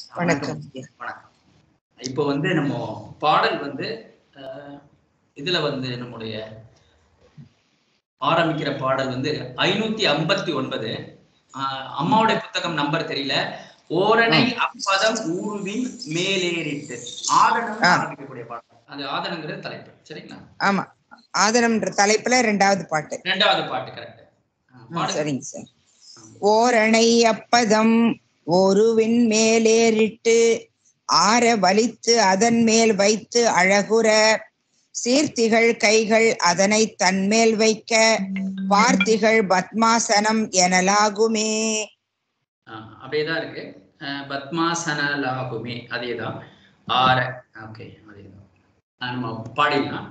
வணக்கம் வணக்கம் இப்போ வந்து நம்ம பாடல் வந்து அஹ், இதுல வந்து நம்முடைய ஆரம்பிக்கிற பாடல் வந்து ஐநூத்தி ஐம்பத்தி ஒன்பது ஆஹ், அம்மாவுடைய புத்தகம் நம்பர் தெரியல ஓரணை அப்பதம் ஊர்வின் மேலேறிட்டு ஆதனம் ஆ. ஆரம்பிக்கக்கூடிய பாடல் அது ஆதனங்கிறது தலைப்பு சரிங்களா ஆமா ஆதனம்ன்ற தலைப்புல ரெண்டாவது பாட்டு ரெண்டாவது பாட்டு கரெக்ட் ம், சரிங்க சார் ஓரணை அப்பதம் ஒருவின் மேலேறிட்டு ஆற வலித்து அதன் மேல் வைத்து அழகுற சீர்த்திகள் கைகள் அதனை தன்மேல் வைக்க பார்த்திகள் பத்மாசனம் எனலாகுமே அப்படியேதான் இருக்கு அஹ், பத்மாசனலாகுமே அதேதான் ஆர ஓகே அதேதான் அஹ், நம்ம பாடிடலாம்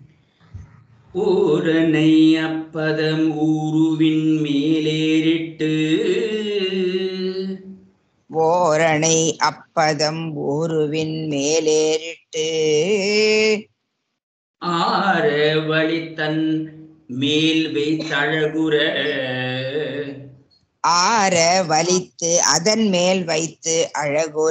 ஊரனை அப்பதம் ஊருவின் மேலேறிட்டு ஓரணை அப்பதம் ஒருவின் மேலேறிட்டு ஆர வழி தன் மேல் வைத்தழகுற ஆற வலித்து அதன் மேல் வைத்து அழகுற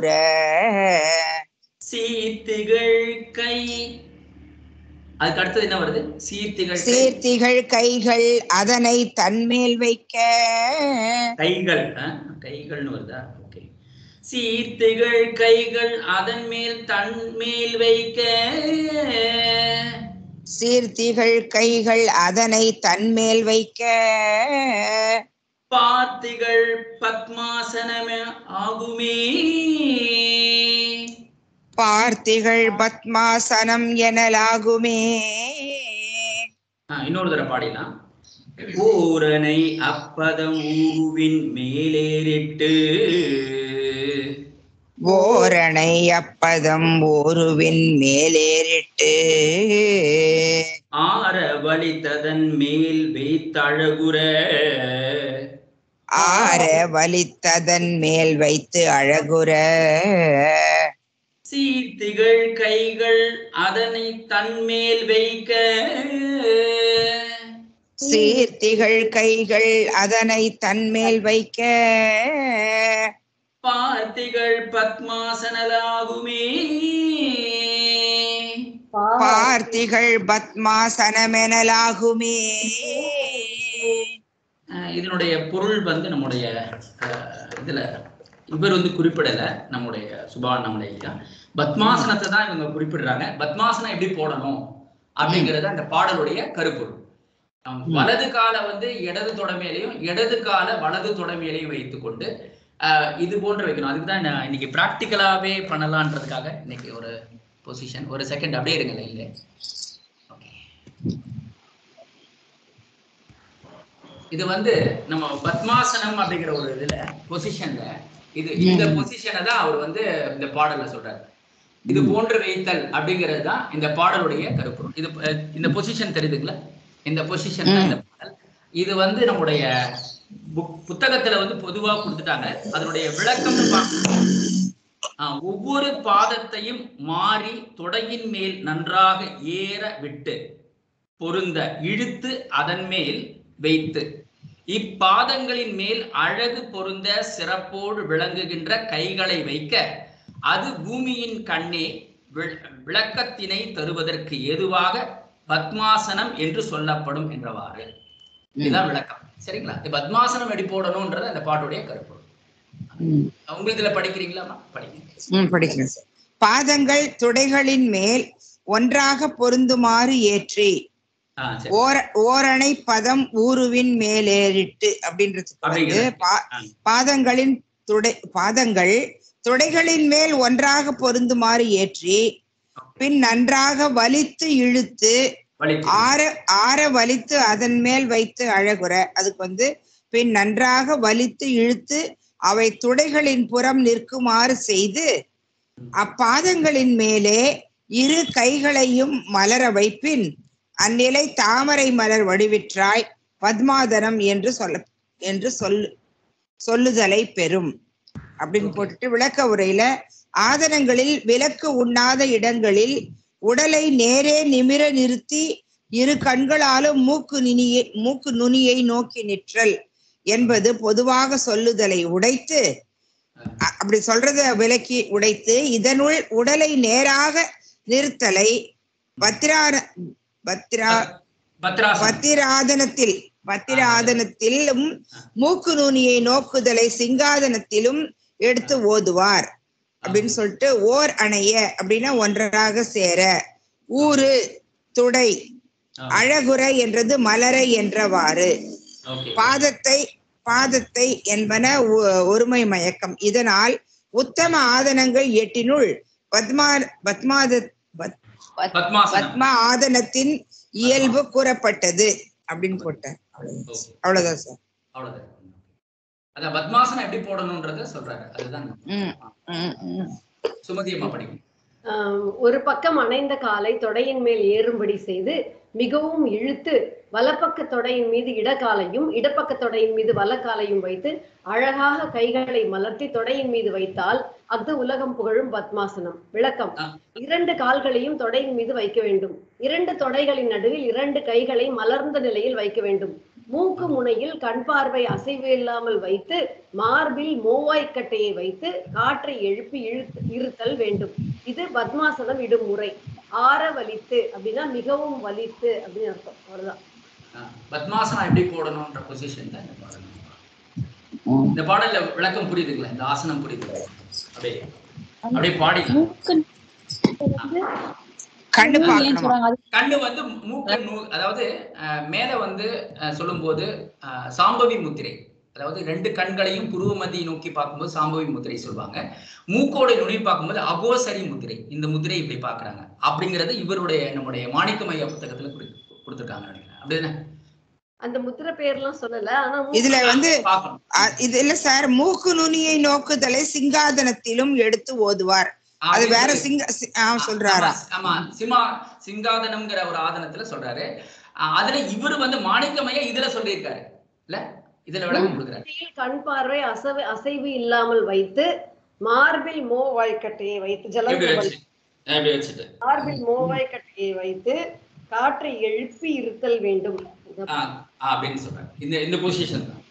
சீர்த்திகள் கை அதுக்கு அடுத்தது என்ன வருது சீர்த்திகள் கை. சீர்த்திகள் கைகள் அதனை தன்மேல் வைக்க கைகள் ஆ? கைகள்னு வருதா ஓகே சீர்த்திகள் கைகள் அதன் மேல் தன் மேல் வைக்க சீர்த்திகள் கைகள் அதனை தன்மேல் வைக்க பாத்திகள் பத்மாசனம ஆகுமே பார்த்திகள் பத்மாசனம் எனலாகுமே ஆ, இன்னொரு தடவை பாடிடலாம் ஊரனை அப்பதம் ஊருவின் மேலேறிட்டு ஓரணை அப்பதம் ஒருவின் மேலேறிட்டு ஆர வலித்ததன் மேல் வைத்தழகுற ஆற வலித்ததன் மேல் வைத்து அழகுற சீர்த்திகள் கைகள் அதனை தன்மேல் வைக்க சீர்த்திகள் கைகள் அதனை தன்மேல் வைக்க பார்த்திகள் பத்மாசனலாகுமே பார்த்திகள் பத்மாசனமெனலாகுமே அஹ் இதனுடைய பொருள் வந்து நம்முடைய அஹ், இதுல இவர் வந்து குறிப்பிடல நம்முடைய சுபானமலை ஐயா பத்மாசனத்தை தான் இவங்க குறிப்பிடுறாங்க பத்மாசனம் எப்படி போடணும் அப்படிங்கறது அந்த பாடலுடைய கருப்பொருள் அஹ், வலது காலை வந்து இடது தொடமையிலையும் இடது காலை வலது தொடமையிலையும் வைத்துக்கொண்டு அஹ், இது போன்று வைக்கணும் அதுக்கு தான் நான் இன்னைக்கு ப்ராக்டிக்கலாவே பண்ணலான்றதுக்காக இன்னைக்கு ஒரு பொசிஷன் ஒரு செகண்ட் அப்படியே இருங்க லைன்ல ஓகே இது வந்து நம்ம பத்மாசனம் அப்படிங்கிற ஒரு இதுல பொசிஷன்ல இது இந்த பொசிஷனை தான் அவர் வந்து இந்த பாடல்ல சொல்றாரு இது போன்று வைத்தல் அப்படிங்கிறது தான் இந்த பாடலுடைய கருப்பொருள் இது அஹ், இந்த பொசிஷன் தெரியுதுங்களா இந்த பொசிஷன் தான் இந்த பாடல் இது வந்து நம்முடைய புக்- புத்தகத்துல வந்து பொதுவா கொடுத்துட்டாங்க அதனுடைய விளக்கம் ஒவ்வொரு பாதத்தையும் மாறி தொடையின் மேல் நன்றாக ஏற விட்டு பொருந்த இழுத்து அதன் மேல் வைத்து இப்பாதங்களின் மேல் அழகு பொருந்த சிறப்போடு விளங்குகின்ற கைகளை வைக்க அது பூமியின் கண்ணே வி- விளக்கத்தினை தருவதற்கு ஏதுவாக பத்மாசனம் என்று சொல்லப்படும் என்றவாறு இதுதான் விளக்கம் சரிங்களா இந்த பத்மாசனம் எப்படி போடணும்ன்றது அந்த பாட்டுடைய கருப்பொருள் உங்களுக்கு இதுல படிக்கிறீங்களா படிங்க ம், படிக்கிறேன் சார் பாதங்கள் துடைகளின் மேல் ஒன்றாக பொருந்துமாறு ஏற்றி ஆ சரி ஓர ஓரணை பதம் ஊருவின் மேலேறிட்டு அப்படின்றதுக்கு வந்து அப்படிங்கிறது. பா- ஆ. பாதங்களின் துடை பாதங்கள் துடைகளின் மேல் ஒன்றாக பொருந்துமாறு ஏற்றி பின் நன்றாக வலித்து இழுத்து வலிக்கு ஆற ஆற வலித்து அதன் மேல் வைத்து அழகுற அதுக்கு வந்து பின் நன்றாக வலித்து இழுத்து அவை துடைகளின் புறம் நிற்குமாறு செய்து அப்பாதங்களின் மேலே இரு கைகளையும் மலர வைப்பின் அந்நிலை தாமரை மலர் வடிவிற்றாய் பத்மாதனம் என்று சொல்ல என்று சொல்லு சொல்லுதலை பெறும் அப்படின்னு போட்டுட்டு விளக்க உரையில ஆதனங்களில் விலக்கு உண்ணாத இடங்களில் உடலை நேரே நிமிர நிறுத்தி இரு கண்களாலும் மூக்கு நுனியை மூக்கு நுனியை நோக்கி நிற்றல் என்பது பொதுவாக சொல்லுதலை உடைத்து அ- அப்படி சொல்றத விலக்கி உடைத்து இதனுள் உடலை நேராக நிறுத்தலை பத்திரார பத்திரா பத்ராசனம் பத்திராதனத்தில் பத்திராதனத்திலும் மூக்கு நுனியை நோக்குதலை சிங்காதனத்திலும் எடுத்து ஓதுவார் அப்படின்னு சொல்லிட்டு ஓர் அணைய அப்படின்னா ஒன்றராக சேர ஊரு துடை அழகுற என்றது மலர என்றவாறு ஓகே பாதத்தை பாதத்தை என்பன ஒ- ஒருமை மயக்கம் இதனால் உத்தம ஆதனங்கள் எட்டினுள் பத்மா பத்மாத பத்- பத்மாசனம் பத்ம ஆதனத்தின் இயல்பு கூறப்பட்டது அப்படின்னு போட்டார் ஓகே அவ்வளவுதான் சார் அவ்வளவுதான் அதான் பத்மாசனம் எப்படி போடணும்ன்றத சொல்றாரு அதுதான் ம், ம், ம். சுமதி அம்மா படிக்கும் ஆம், ஒரு பக்கம் அணைந்த காலை தொடையின் மேல் ஏறும்படி செய்து மிகவும் இழுத்து வலப்பக்க தொடையின் மீது இடக்காலையும் இடப்பக்க தொடையின் மீது வலக்காலையும் வைத்து அழகாக கைகளை மலர்த்தி தொடையின் மீது வைத்தால் அது உலகம் புகழும் பத்மாசனம் விளக்கம் ஆ. இரண்டு கால்களையும் தொடையின் மீது வைக்க வேண்டும் இரண்டு தொடைகளின் நடுவில் இரண்டு கைகளை மலர்ந்த நிலையில் வைக்க வேண்டும் மூக்கு முனையில் கண் பார்வை அசைவு இல்லாமல் வைத்து மார்பில் மோவாய்க்கட்டையை வைத்து காற்றை எழுப்பி இழுத்து இருத்தல் வேண்டும் இது பத்மாசனம் இடும் முறை ஆற வலித்து அப்படின்னா மிகவும் வலித்து அப்படின்னு அர்த்தம் அவ்வளவுதான் ஆ, பத்மாசனம் எப்படி போடணும்ன்ற பொசிஷன் தான் இந்த பாடல் இந்த பாடல்ல விளக்கம் புரியுதுங்களா இந்த ஆசனம் புரியுதுங்களா அப்படியே அப்படியே பாடிக்கலாம் மூக்கு வந்து கண்ணு ஏன் பார்க்கணுமா சொல்றாங்க அது கண்ணு வந்து மூக்கு நூ அதாவது அஹ், மேல வந்து அஹ், சொல்லும்போது அஹ், சாம்பவி முத்திரை அதாவது ரெண்டு கண்களையும் புருவ மத்தியை நோக்கி பார்க்கும்போது சாம்பவி முத்திரை சொல்லுவாங்க மூக்கோட நுனி பார்க்கும்போது அகோசரி முத்திரை இந்த முத்திரை இப்படி பார்க்கறாங்க அப்படிங்கிறது இவருடைய நம்முடைய மாணிக்கமையா புத்தகத்துல கொடு- கொடுத்திருக்காங்க நினைக்கிறேன் அப்படிதானே அந்த முத்திரை பேர்லாம் சொல்லல ஆனா மூக்கு- இதுல வந்து பார்க்கணும் அ- இது இல்ல சார் மூக்கு நுனியை நோக்குதலை சிங்காதனத்திலும் எடுத்து ஓதுவார் அது வேற சிங்க சி- ஆ, சொல்றாரா ஆமா, ஆமா சிமா சிங்காதனம்ங்கிற ஒரு ஆதனத்துல சொல்றாரு அஹ், அதுல இவரு வந்து மாணிக்கமையா இதுல சொல்லியிருக்காரு இல்ல இதுல விளக்கம் கொடுக்குறாரு முனையில் கண் பார்வை அசைவு அசைவு இல்லாமல் வைத்து மார்பில் மோ வாய்க்கட்டையை வைத்து இப்படி ஜலந்த வச்சு இப்படி வச்சுட்டு மார்பில் மோவாய்க்கட்டையை வைத்து காற்றை எழுப்பி இருத்தல் வேண்டும் ஆ, ஆ, அப்படின்னு சொல்றாரு இந்த இந்த பொசிஷன் தான்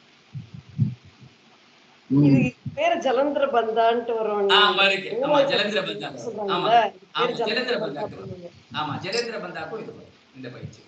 இது பேர் ஜலந்திர பந்தான்ட்டு வரும் ஆ, இருக்கு. ஆமா, ஜலந்திர பந்தா. ஆமா, சொல்றாங்கல்ல ஆமா, பேர் ஜலந்திர ஜலந்திர பந்தா. பந்தா ஆமா ஜெயேந்திர பந்தாக்கும் இது வரும், இந்த பயிற்சி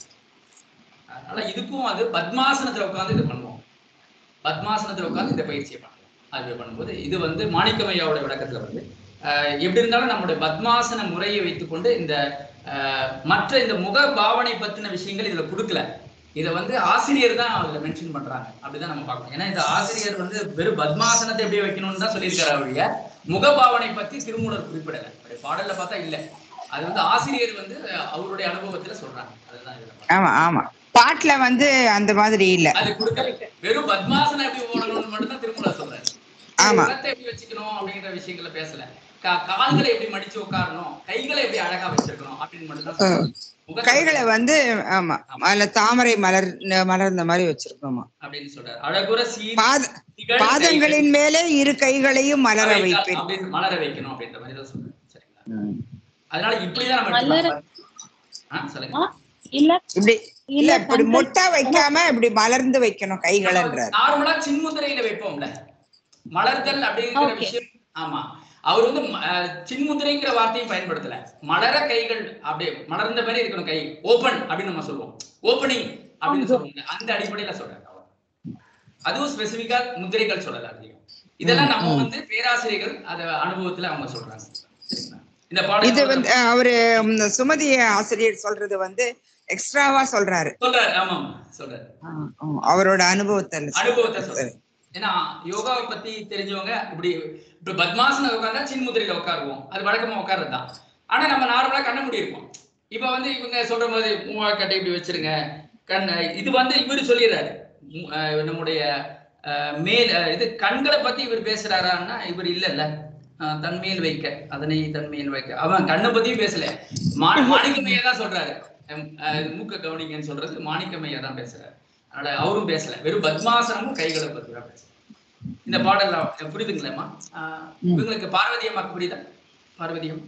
அதனால இதுக்கும் அது பத்மாசனத்துல உட்கார்ந்து இது பண்ணுவோம் பத்மாசனத்துல உட்கார்ந்து இந்த பயிற்சியை பண்ணலாம் அது பண்ணும்போது இது வந்து மாணிக்கமையாவோட விளக்கத்துல வந்து ஆஹ், எப்படி இருந்தாலும் நம்முடைய பத்மாசன முறையை வைத்துக்கொண்டு இந்த ஆஹ், மற்ற இந்த முக பாவனை பத்தின விஷயங்கள் இதுல கொடுக்கல இதை வந்து ஆசிரியர் தான் அதுல மென்ஷன் பண்றாங்க அப்படிதான் நம்ம பார்க்கணும் ஏன்னா இந்த ஆசிரியர் வந்து வெறும் பத்மாசனத்தை எப்படி வைக்கணும்னு தான் சொல்லியிருக்காரு ஒழிய முகபாவனை பத்தி திருமூலர் குறிப்பிடல அப்படி பாடல்ல பார்த்தா இல்ல அது வந்து ஆசிரியர் வந்து அவருடைய அனுபவத்துல சொல்றாங்க அதுதான் இதுல பார்க்கணும். ஆமா ஆமா பாட்டுல வந்து அந்த மாதிரி இல்ல அது கொடுக்கல வெறும் பத்மாசனம் எப்படி ஓடணும்னு மட்டும் தான் திருமூலர் சொல்றாரு ஆமா. முகத்தை எப்படி வச்சுக்கணும் அப்படிங்கிற விஷயங்களை பேசல கா- கால்களை எப்படி மடிச்சு உட்காரணும் கைகளை எப்படி அழகா வச்சிருக்கணும் அப்படின்னு மட்டும் தான் சொல்றாரு. முகத்தை கைகளை வந்து ஆமா அதுல தாமரை மலர் மலர்ந்த மாதிரி வச்சிருக்கோமா அப்படின்னு சொல்றாரு அழகுற சீ பாத பாதங்களின் மேலே இரு கைகளையும் மலர வைப்பேன் அப்படின்னு மலர வைக்கணும் அப்படின்ற மாதிரி தான் சொல்றேன் சரிங்களா ம். அதனால இப்படிதான் நம்ம மலர- எடுத்துக்கலாம். ஆ, சொல்லுங்க இல்ல இப்படி இல்ல இல்ல இப்படி கண்கள் மொட்டா வைக்காம இப்படி மலர்ந்து வைக்கணும் கைகள்ன்றார் நார்மலா சின்முத்திரையில வைப்போம்ல மலர்தல் அப்படிங்கிற Okay. விஷயம் ஆமா அவர் வந்து ம- அஹ், சின்முத்திரைங்கிற வார்த்தையும் பயன்படுத்தல மலர கைகள் அப்படியே மலர்ந்த மாதிரி இருக்கணும் கை ஓபன் அப்படின்னு நம்ம சொல்லுவோம் ஓபனிங் அப்படின்னு சொல்லுவோம் அந்த அடிப்படையில சொல்றாரு அவர். அதுவும் ஸ்பெசிபிக்கா முத்திரைகள் சொல்லல அதிகம் இதெல்லாம் நம்ம வந்து பேராசிரியர்கள் அத அனுபவத்துல அவங்க சொல்றாங்க சரிங்களா? இந்த இது பாடம் வந்து அஹ், அவரு ம், சுமதி ஆசிரியர் சொல்றது வந்து எக்ஸ்ட்ராவா சொல்றாரு சொல்றாரு ஆமா ஆமா சொல்றாரு ஆமா, அவரோட அனுபவத்தில் அனுபவத்தை சொல்றேன் ஏன்னா யோகாவை பத்தி தெரிஞ்சவங்க இப்படி இப்ப பத்மாசனம் உட்கார்ந்தா சின்முதிரையில உட்காருவோம் அது வழக்கமா உட்கார்றது தான் ஆனா நம்ம நார்மலா கண்ண மூடி இருப்போம் இப்ப வந்து இவங்க சொல்ற மாதிரி மூவாக்கட்டை இப்படி வச்சிருங்க கண் இது வந்து இவரு சொல்லிடுறாரு மு- அஹ் நம்முடைய அஹ், மேல் அஹ், இது கண்களை பத்தி இவர் பேசுறாரான்னா இவர் இல்லல்ல அஹ், தன்மேல் வைக்க அதனை தன்மேல் வைக்க அவன் கண்ணை பத்தியும் பேசல மா மாணிக்கமையா தான் சொல்றாரு அஹ், அஹ், மூக்க கவனிங்கன்னு சொல்றது மாணிக்கமையா தான் பேசுறாரு அதனால அவரும் பேசல வெறும் பத்மாசனமும் கைகளை பத்தி தான் பேசுறாரு இந்த பாடல்ல புரியுதுங்களேம்மா ஆஹ் இவங்களுக்கு பார்வதி அம்மாக்கு புரியுதா பார்வதியம்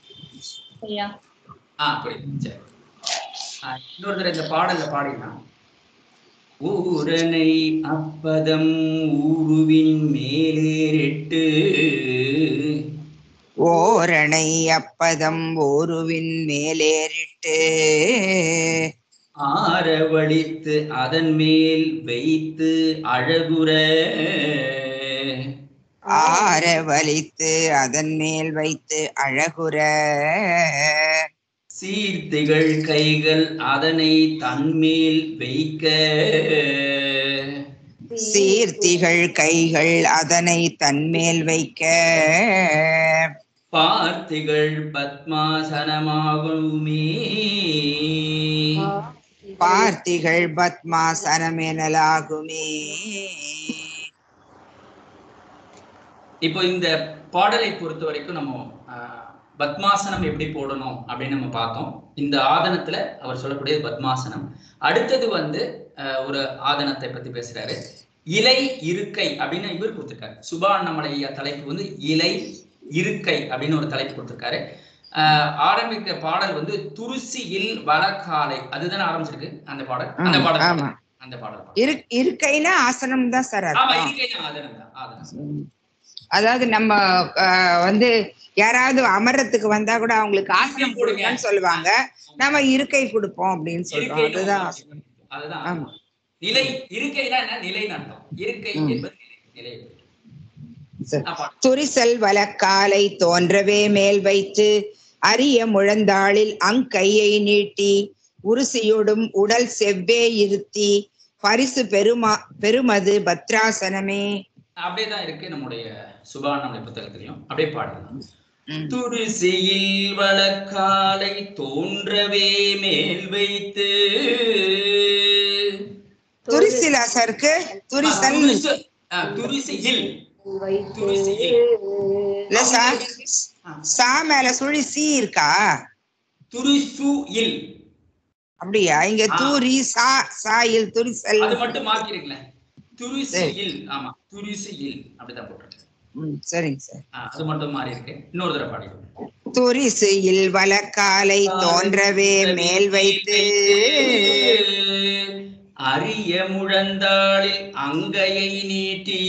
ஐயா ஆ புரியுது சரி ஆஹ் இன்னொரு தடவை இந்த பாடல்ல பாடினா ஊரனை அப்பதம் ஊருவின் மேலேறிட்டு ஓரணை அப்பதம் ஓருவின் மேலேறிட்டு ஆரவழித்து அதன் மேல் வைத்து அழகுற ஆர வலித்து அதன் மேல் வைத்து அழகுற சீர்த்திகள் கைகள் அதனை தன்மேல் வைக்க சீர்த்திகள் கைகள் அதனை தன்மேல் வைக்க பார்த்திகள் பத்மாசனமாகுமே பார்த்திகள் பத்மாசனமெனலாகுமே இப்போ இந்த பாடலை பொறுத்த வரைக்கும் நம்ம ஆஹ், பத்மாசனம் எப்படி போடணும் அப்படின்னு நம்ம பார்த்தோம் இந்த ஆதனத்துல அவர் சொல்லக்கூடியது பத்மாசனம் அடுத்தது வந்து ஆஹ், ஒரு ஆதனத்தை பத்தி பேசுறாரு இலை இருக்கை அப்படின்னு இவர் கொடுத்திருக்காரு சுபா அண்ணாமலை ஐயா தலைப்பு வந்து இலை இருக்கை அப்படின்னு ஒரு தலைப்பு கொடுத்திருக்காரு ஆஹ், ஆரம்பிக்கிற பாடல் வந்து துருசியில் வளக்காலை அதுதானே ஆரம்பிச்சிருக்கு அந்த பாடல் அந்த ஆமா, பாடல் ஆமா. அந்த பாடல் இரு இருக்கைனா ஆசனம் தான் சார் ஆமா அர்த்தம் இருக்கை தான் ஆதனம் தான் ஆதனம் ம். அதாவது நம்ம அஹ், வந்து யாராவது அமர்றதுக்கு வந்தா கூட அவங்களுக்கு ஆசனம் கொடுங்கன்னு சொல்லுவாங்க நம்ம இருக்கை கொடுப்போம் அப்படின்னு சொல்றோம் இருக்கை அதுதான் நம்ம ஆசனம். அதுதான் ஆமா. நிலை இருக்கைனா என்ன நிலைன்னு அர்த்தம் இருக்கை ம். என்பது நிலை நிலை சரி. ஆ, பாடு. துரிசல் வலக்காலை தோன்றவே மேல் வைத்து அரிய முழந்தாளில் அங்கையை நீட்டி உருசியோடும் உடல் செவ்வே இருத்தி பரிசு பெருமா பெருமது பத்ராசனமே அப்படியேதான் இருக்கு நம்முடைய சுபானமலை புத்தகத்திலையும் அப்படியே பாடலாம் ம். துருசியில் வழக்காலை தோன்றவே மேல் வைத்து துரிசிலாசருக்கு துரிசல் துரிசு- ஆ, துரிசியில் வைத்து இல்ல சார் ஆ, சா மேல சுழி சி இருக்கா துரிசு இல் அப்படியா இங்க ஆ. தூரி சா சாயில் துரிசல் அது மட்டும் மாத்திருக்கல துரிசு இல் ஆமா துரிசு இல் அப்படிதான் போட்டிருக்கு ம், சரிங்க சார் ஆ, அது மட்டும் மாறி இருக்கு இன்னொரு தடவை பாடிடுவோம் துரிசியில் வலக்காலை தோன்றவே மேல் வைத்து அரிய முழந்தாளில் அங்கையை நீட்டி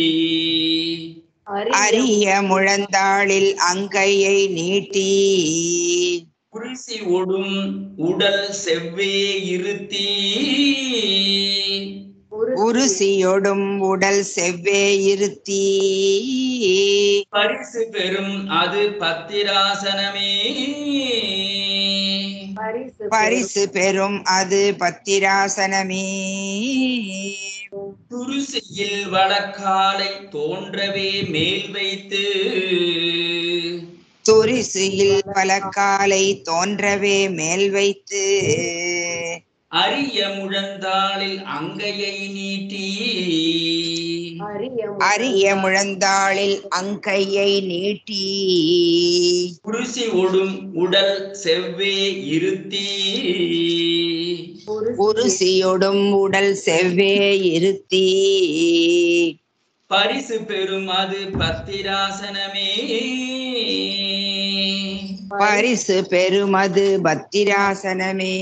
அரிய முழந்தாளில் அங்கையை நீட்டி குருசி ஒடும் உடல் செவ்வே இருத்தி உருசியொடும் உடல் செவ்வே இருத்தி பரிசு பெறும் அது பத்திராசனமே பரிசு பரிசு பெறும் அது பத்திராசனமே துருசியில் வழக்காலை தோன்றவே மேல் வைத்து துரிசியில் வலக்காலை தோன்றவே மேல் வைத்து அரிய முழந்தாளில் அங்கையை நீட்டி அரிய அரிய முழந்தாளில் அங்கையை நீட்டி குருசி ஒடும் உடல் செவ்வே இருத்தி உருசியொடும் உடல் செவ்வே இருத்தி பரிசு பெறும் அது பத்திராசனமே பரிசு பெருமது பத்திராசனமே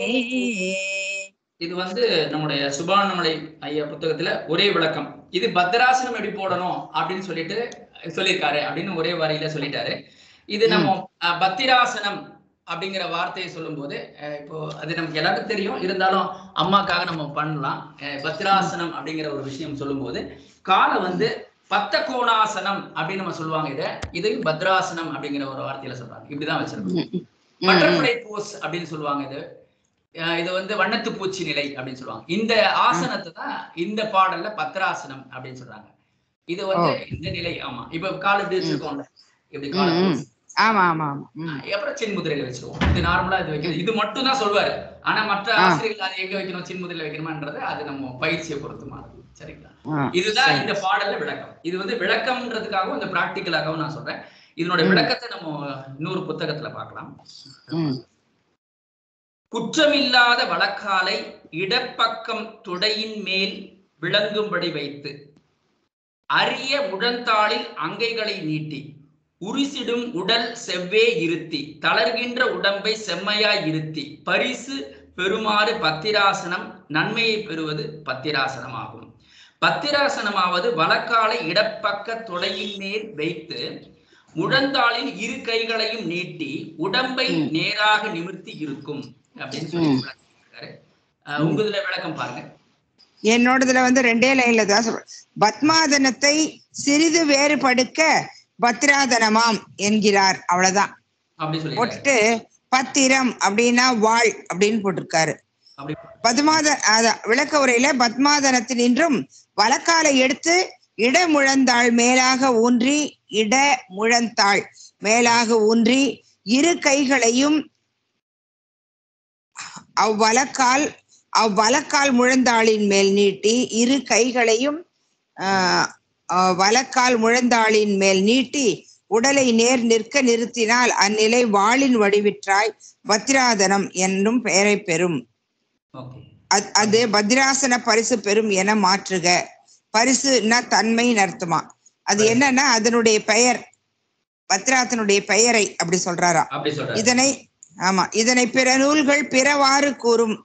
இது வந்து நம்முடைய சுபானமலை ஐயா புத்தகத்துல ஒரே விளக்கம் இது பத்ராசனம் எப்படி போடணும் அப்படின்னு சொல்லிட்டு சொல்லியிருக்காரு அப்படின்னு ஒரே வரியில சொல்லிட்டாரு இது நம்ம அஹ், பத்திராசனம் அப்படிங்கிற வார்த்தையை சொல்லும்போது அஹ், இப்போ அது நமக்கு எல்லாருக்கும் தெரியும் இருந்தாலும் அம்மாக்காக நம்ம பண்ணலாம் அஹ், பத்ராசனம் அப்படிங்கிற ஒரு விஷயம் சொல்லும்போது காலை வந்து பத்த கோணாசனம் அப்படின்னு நம்ம சொல்லுவாங்க இதை இது பத்ராசனம் அப்படிங்கிற ஒரு வார்த்தையில சொல்றாங்க இப்படிதான் வச்சிருக்கோம் பட்டர்ஃப்ளை போஸ் அப்படின்னு சொல்லுவாங்க இது அஹ் இது வந்து வண்ணத்து பூச்சி நிலை அப்படின்னு சொல்லுவாங்க இந்த ஆசனத்தை தான் இந்த பாடல்ல பத்ராசனம் அப்படின்னு சொல்றாங்க இது வந்து இந்த நிலை ஆமா இப்ப கால் இப்படி வச்சிருக்கோம்ல இப்படி கால ம், ம். ஆமா ஆமா ஆமா ம். அப்புறம் சின்முதிரையில வச்சிருவோம் இது நார்மலா இது வைக்கிறது இது மட்டும் தான் சொல்வாரு ஆனா மற்ற ஆ. ஆசிரியர்கள் அதை எங்க வைக்கணும் சின்முதிரையில வைக்கணுமான்றது அது நம்ம பயிற்சியை பொறுத்து மாறுது சரிங்களா ஆ, இதுதான் சரி. இந்த பாடல்ல விளக்கம் இது வந்து விளக்கம்ன்றதுக்காகவும் இந்த பிராக்டிக்கலாகவும் நான் சொல்றேன் இதனோட ம். விளக்கத்தை நம்ம இன்னொரு புத்தகத்துல பார்க்கலாம் ம். குற்றமில்லாத வழக்காலை இடப்பக்கம் துடையின் மேல் விளங்கும்படி வைத்து அரிய முழந்தாளில் அங்கைகளை நீட்டி உரிசிடும் உடல் செவ்வே இருத்தி தளர்கின்ற உடம்பை செம்மையாய் இருத்தி பரிசு பெறுமாறு பத்திராசனம் நன்மையை பெறுவது பத்திராசனம் ஆகும் பத்திராசனமாவது வலக்காலை இடப்பக்க தொடையின் மேல் வைத்து முழந்தாளில் இரு கைகளையும் நீட்டி உடம்பை ம். நேராக நிமிர்த்தி இருக்கும் அப்படின்னு சொல்லி ம். விளக்கியிருக்காரு. அஹ் உங்க இதுல விளக்கம் பாருங்க என்னோடதுல வந்து ரெண்டே லைன்ல தான் சொல்றேன் பத்மாதனத்தை சிறிது வேறுபடுக்க பத்ராதனமாம் என்கிறார் அவ்வளவுதான் அப்படி சொல்லி போட்டுட்டு பத்திரம் அப்படின்னா வாழ் அப்படின்னு போட்டிருக்காரு அப்படி பத்மாத அத- விளக்க உரையில பத்மாதனத்தினின்றும் வலக்காலை எடுத்து இட முழந்தாள் மேலாக ஊன்றி இட முழந்தாள் மேலாக ஊன்றி இரு கைகளையும் அவ்வலக்கால் அவ்வலக்கால் முழந்தாளின் மேல் நீட்டி இரு கைகளையும் ஆஹ், ஆஹ், வலக்கால் முழந்தாளின் மேல் நீட்டி உடலை நேர் நிற்க நிறுத்தினால் அந்நிலை வாளின் வடிவிற்றாய் பத்ராதனம் என்னும் பெயரை பெறும் ஓகே அத்- அது பத்ராசன பரிசு பெறும் என மாற்றுக பரிசுன்னா தன்மைன்னு அர்த்தமா அது என்னன்னா அதனுடைய பெயர் பத்ராசனுடைய பெயரை அப்படி சொல்றாராம் அப்படி சொல்றாரு இதனை ஆமா இதனை பிற நூல்கள் பிறவாறு கூறும்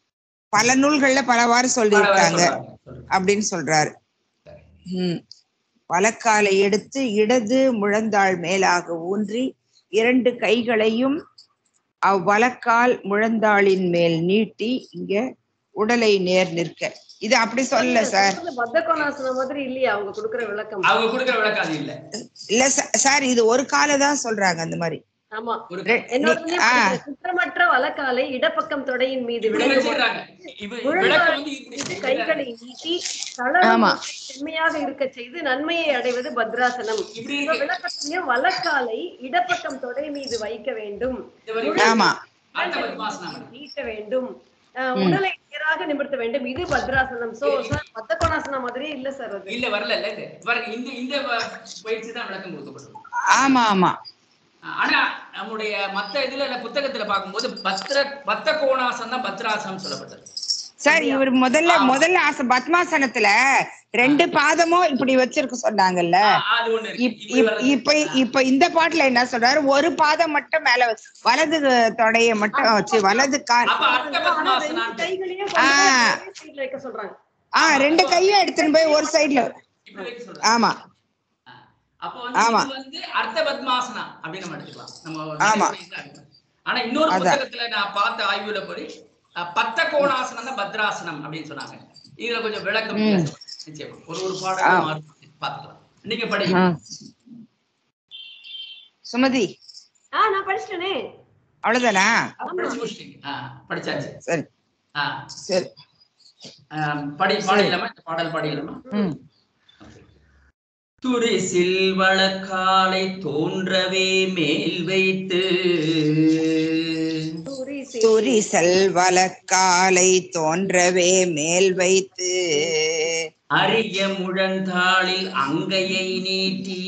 பல நூல்கள்ல பலவாறு சொல்லியிருக்காங்க சொல்றாங்க, சொல்றாங்க. அப்படின்னு சொல்றாரு ம் வலக்காலை எடுத்து இடது முழந்தாள் மேலாக ஊன்றி இரண்டு கைகளையும் அவ்வலக்கால் முழந்தாளின் மேல் நீட்டி இங்க உடலை நேர் நிற்க இது அப்படி சொல்லல சார் பத்தகோணாசனம் மாதிரி இல்லையா அவங்க கொடுக்குற விளக்கம் அவங்க கொடுக்குற விளக்கம் அது இல்ல இல்ல ச- சார் இது ஒரு காலை தான் சொல்றாங்க அந்த மாதிரி ஆமா ஒரு ரெ- என்னோட நீ- ஆ, குற்றமற்ற வலக்காலை இடப்பக்கம் தொடையின் மீது இப்படி விளங்கும் வச்சிடுறாங்க இப்ப விளக்கம் வந்து இப்படி கைகளை நீட்டி தளரும் ஆமா. செம்மையாக இருக்க செய்து நன்மையை அடைவது பத்ராசனம் இப்படி இப்ப இருக்கு விளக்கத்திலையும் வலக்காலை இடப்பக்கம் தொடை மீது வைக்க வேண்டும் இது வரைக்கும் ஆமா அடுத்த பத்மாசனம் நீட்ட வேண்டும் அஹ், உடலை நேராக நிமிர்த்த வேண்டும் இது பத்ராசனம் சோ சார் பத்தகோணாசனம் மாதிரியே இல்ல சார் அது இல்ல வரல இல்ல இது பாருங்க இந்த இந்த வ- பயிற்சி தான் விளக்கம் கொடுக்கப்பட்டது ஆமா ஆமா ஆனா நம்முடைய மத்த இதுல இல்ல புத்தகத்துல பார்க்கும்போது பத்ர பத்த கோணாசனம் தான் பத்ராசனம் சொல்லப்பட்டது சார் இவர் முதல்ல முதல்ல ஆச பத்மாசனத்துல ரெண்டு பாதமும் இப்படி வச்சிருக்க சொன்னாங்கல்ல ஆ, அது ஒண்ணு இருக்கு. இப்- இப்படி இப்- வர்றது. இப்ப இப்ப இந்த பாட்டுல என்ன சொல்றாரு ஒரு பாதம் மட்டும் மேல வச்சு- வலது தொடைய மட்டும் வச்சு வலது கால் அப்ப அர்த்த ஆனா ரெண்டு பத்மாசனம் கைகளையும் ஆ. கொண்டு போய் சைடுல வைக்க சொல்றாங்க ஆ ரெண்டு கையும் எடுத்துன்னு போய் ஒரு சைடுல இப்படி வைக்க சொல்றாங்க ஆமா ஆ. அப்ப வந்து ஆமா. இது வந்து அர்த்த பத்மாசனா அப்படின்னு நம்ம எடுத்துக்கலாம் நம்ம ஆமா. நடைமுறையில எடுத்துக்கலாம். ஆனா இன்னொரு அதான். புத்தகத்துல நான் பார்த்த ஆய்வுல படி அஹ், பத்த கோணாசனம் தான் பத்ராசனம் அப்படின்னு சொன்னாங்க இதுல கொஞ்சம் விளக்கம் ம். வித்தியாசம். நிச்சயமா ஒரு ஒரு பாடம் மாறி பார்த்துக்கலாம் நீங்க படிங்க ஆ. சுமதி ஆ நான் படிச்சிட்டேனே அவ்வளவுதானா படிச்சு முடிச்சிட்டீங்க ஆ, படிச்சாச்சு சரி ஆ, சரி ஆ, படி பாடிடலாமா இந்த பாடல் பாடிடலாமா ம் துரிசில் வழக்காலை தோன்றவே மேல் வைத்து தூரிசை. துரி செல்வலக்காலை தோன்றவே மேல் வைத்து அரிய முழந்தாளில் அங்கையை நீட்டி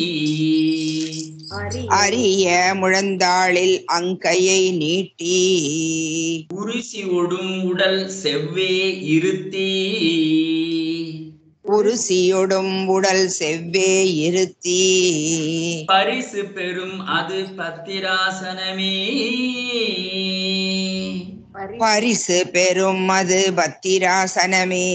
அரி அரிய முழந்தாளில் அங்கையை நீட்டி உருசி ஒடும் உடல் செவ்வே இருத்தி உருசியொடும் உடல் செவ்வே இருத்தி பரிசு பெறும் அது பத்திராசனமே பரி பரிசு பெறும் அது பத்திராசனமே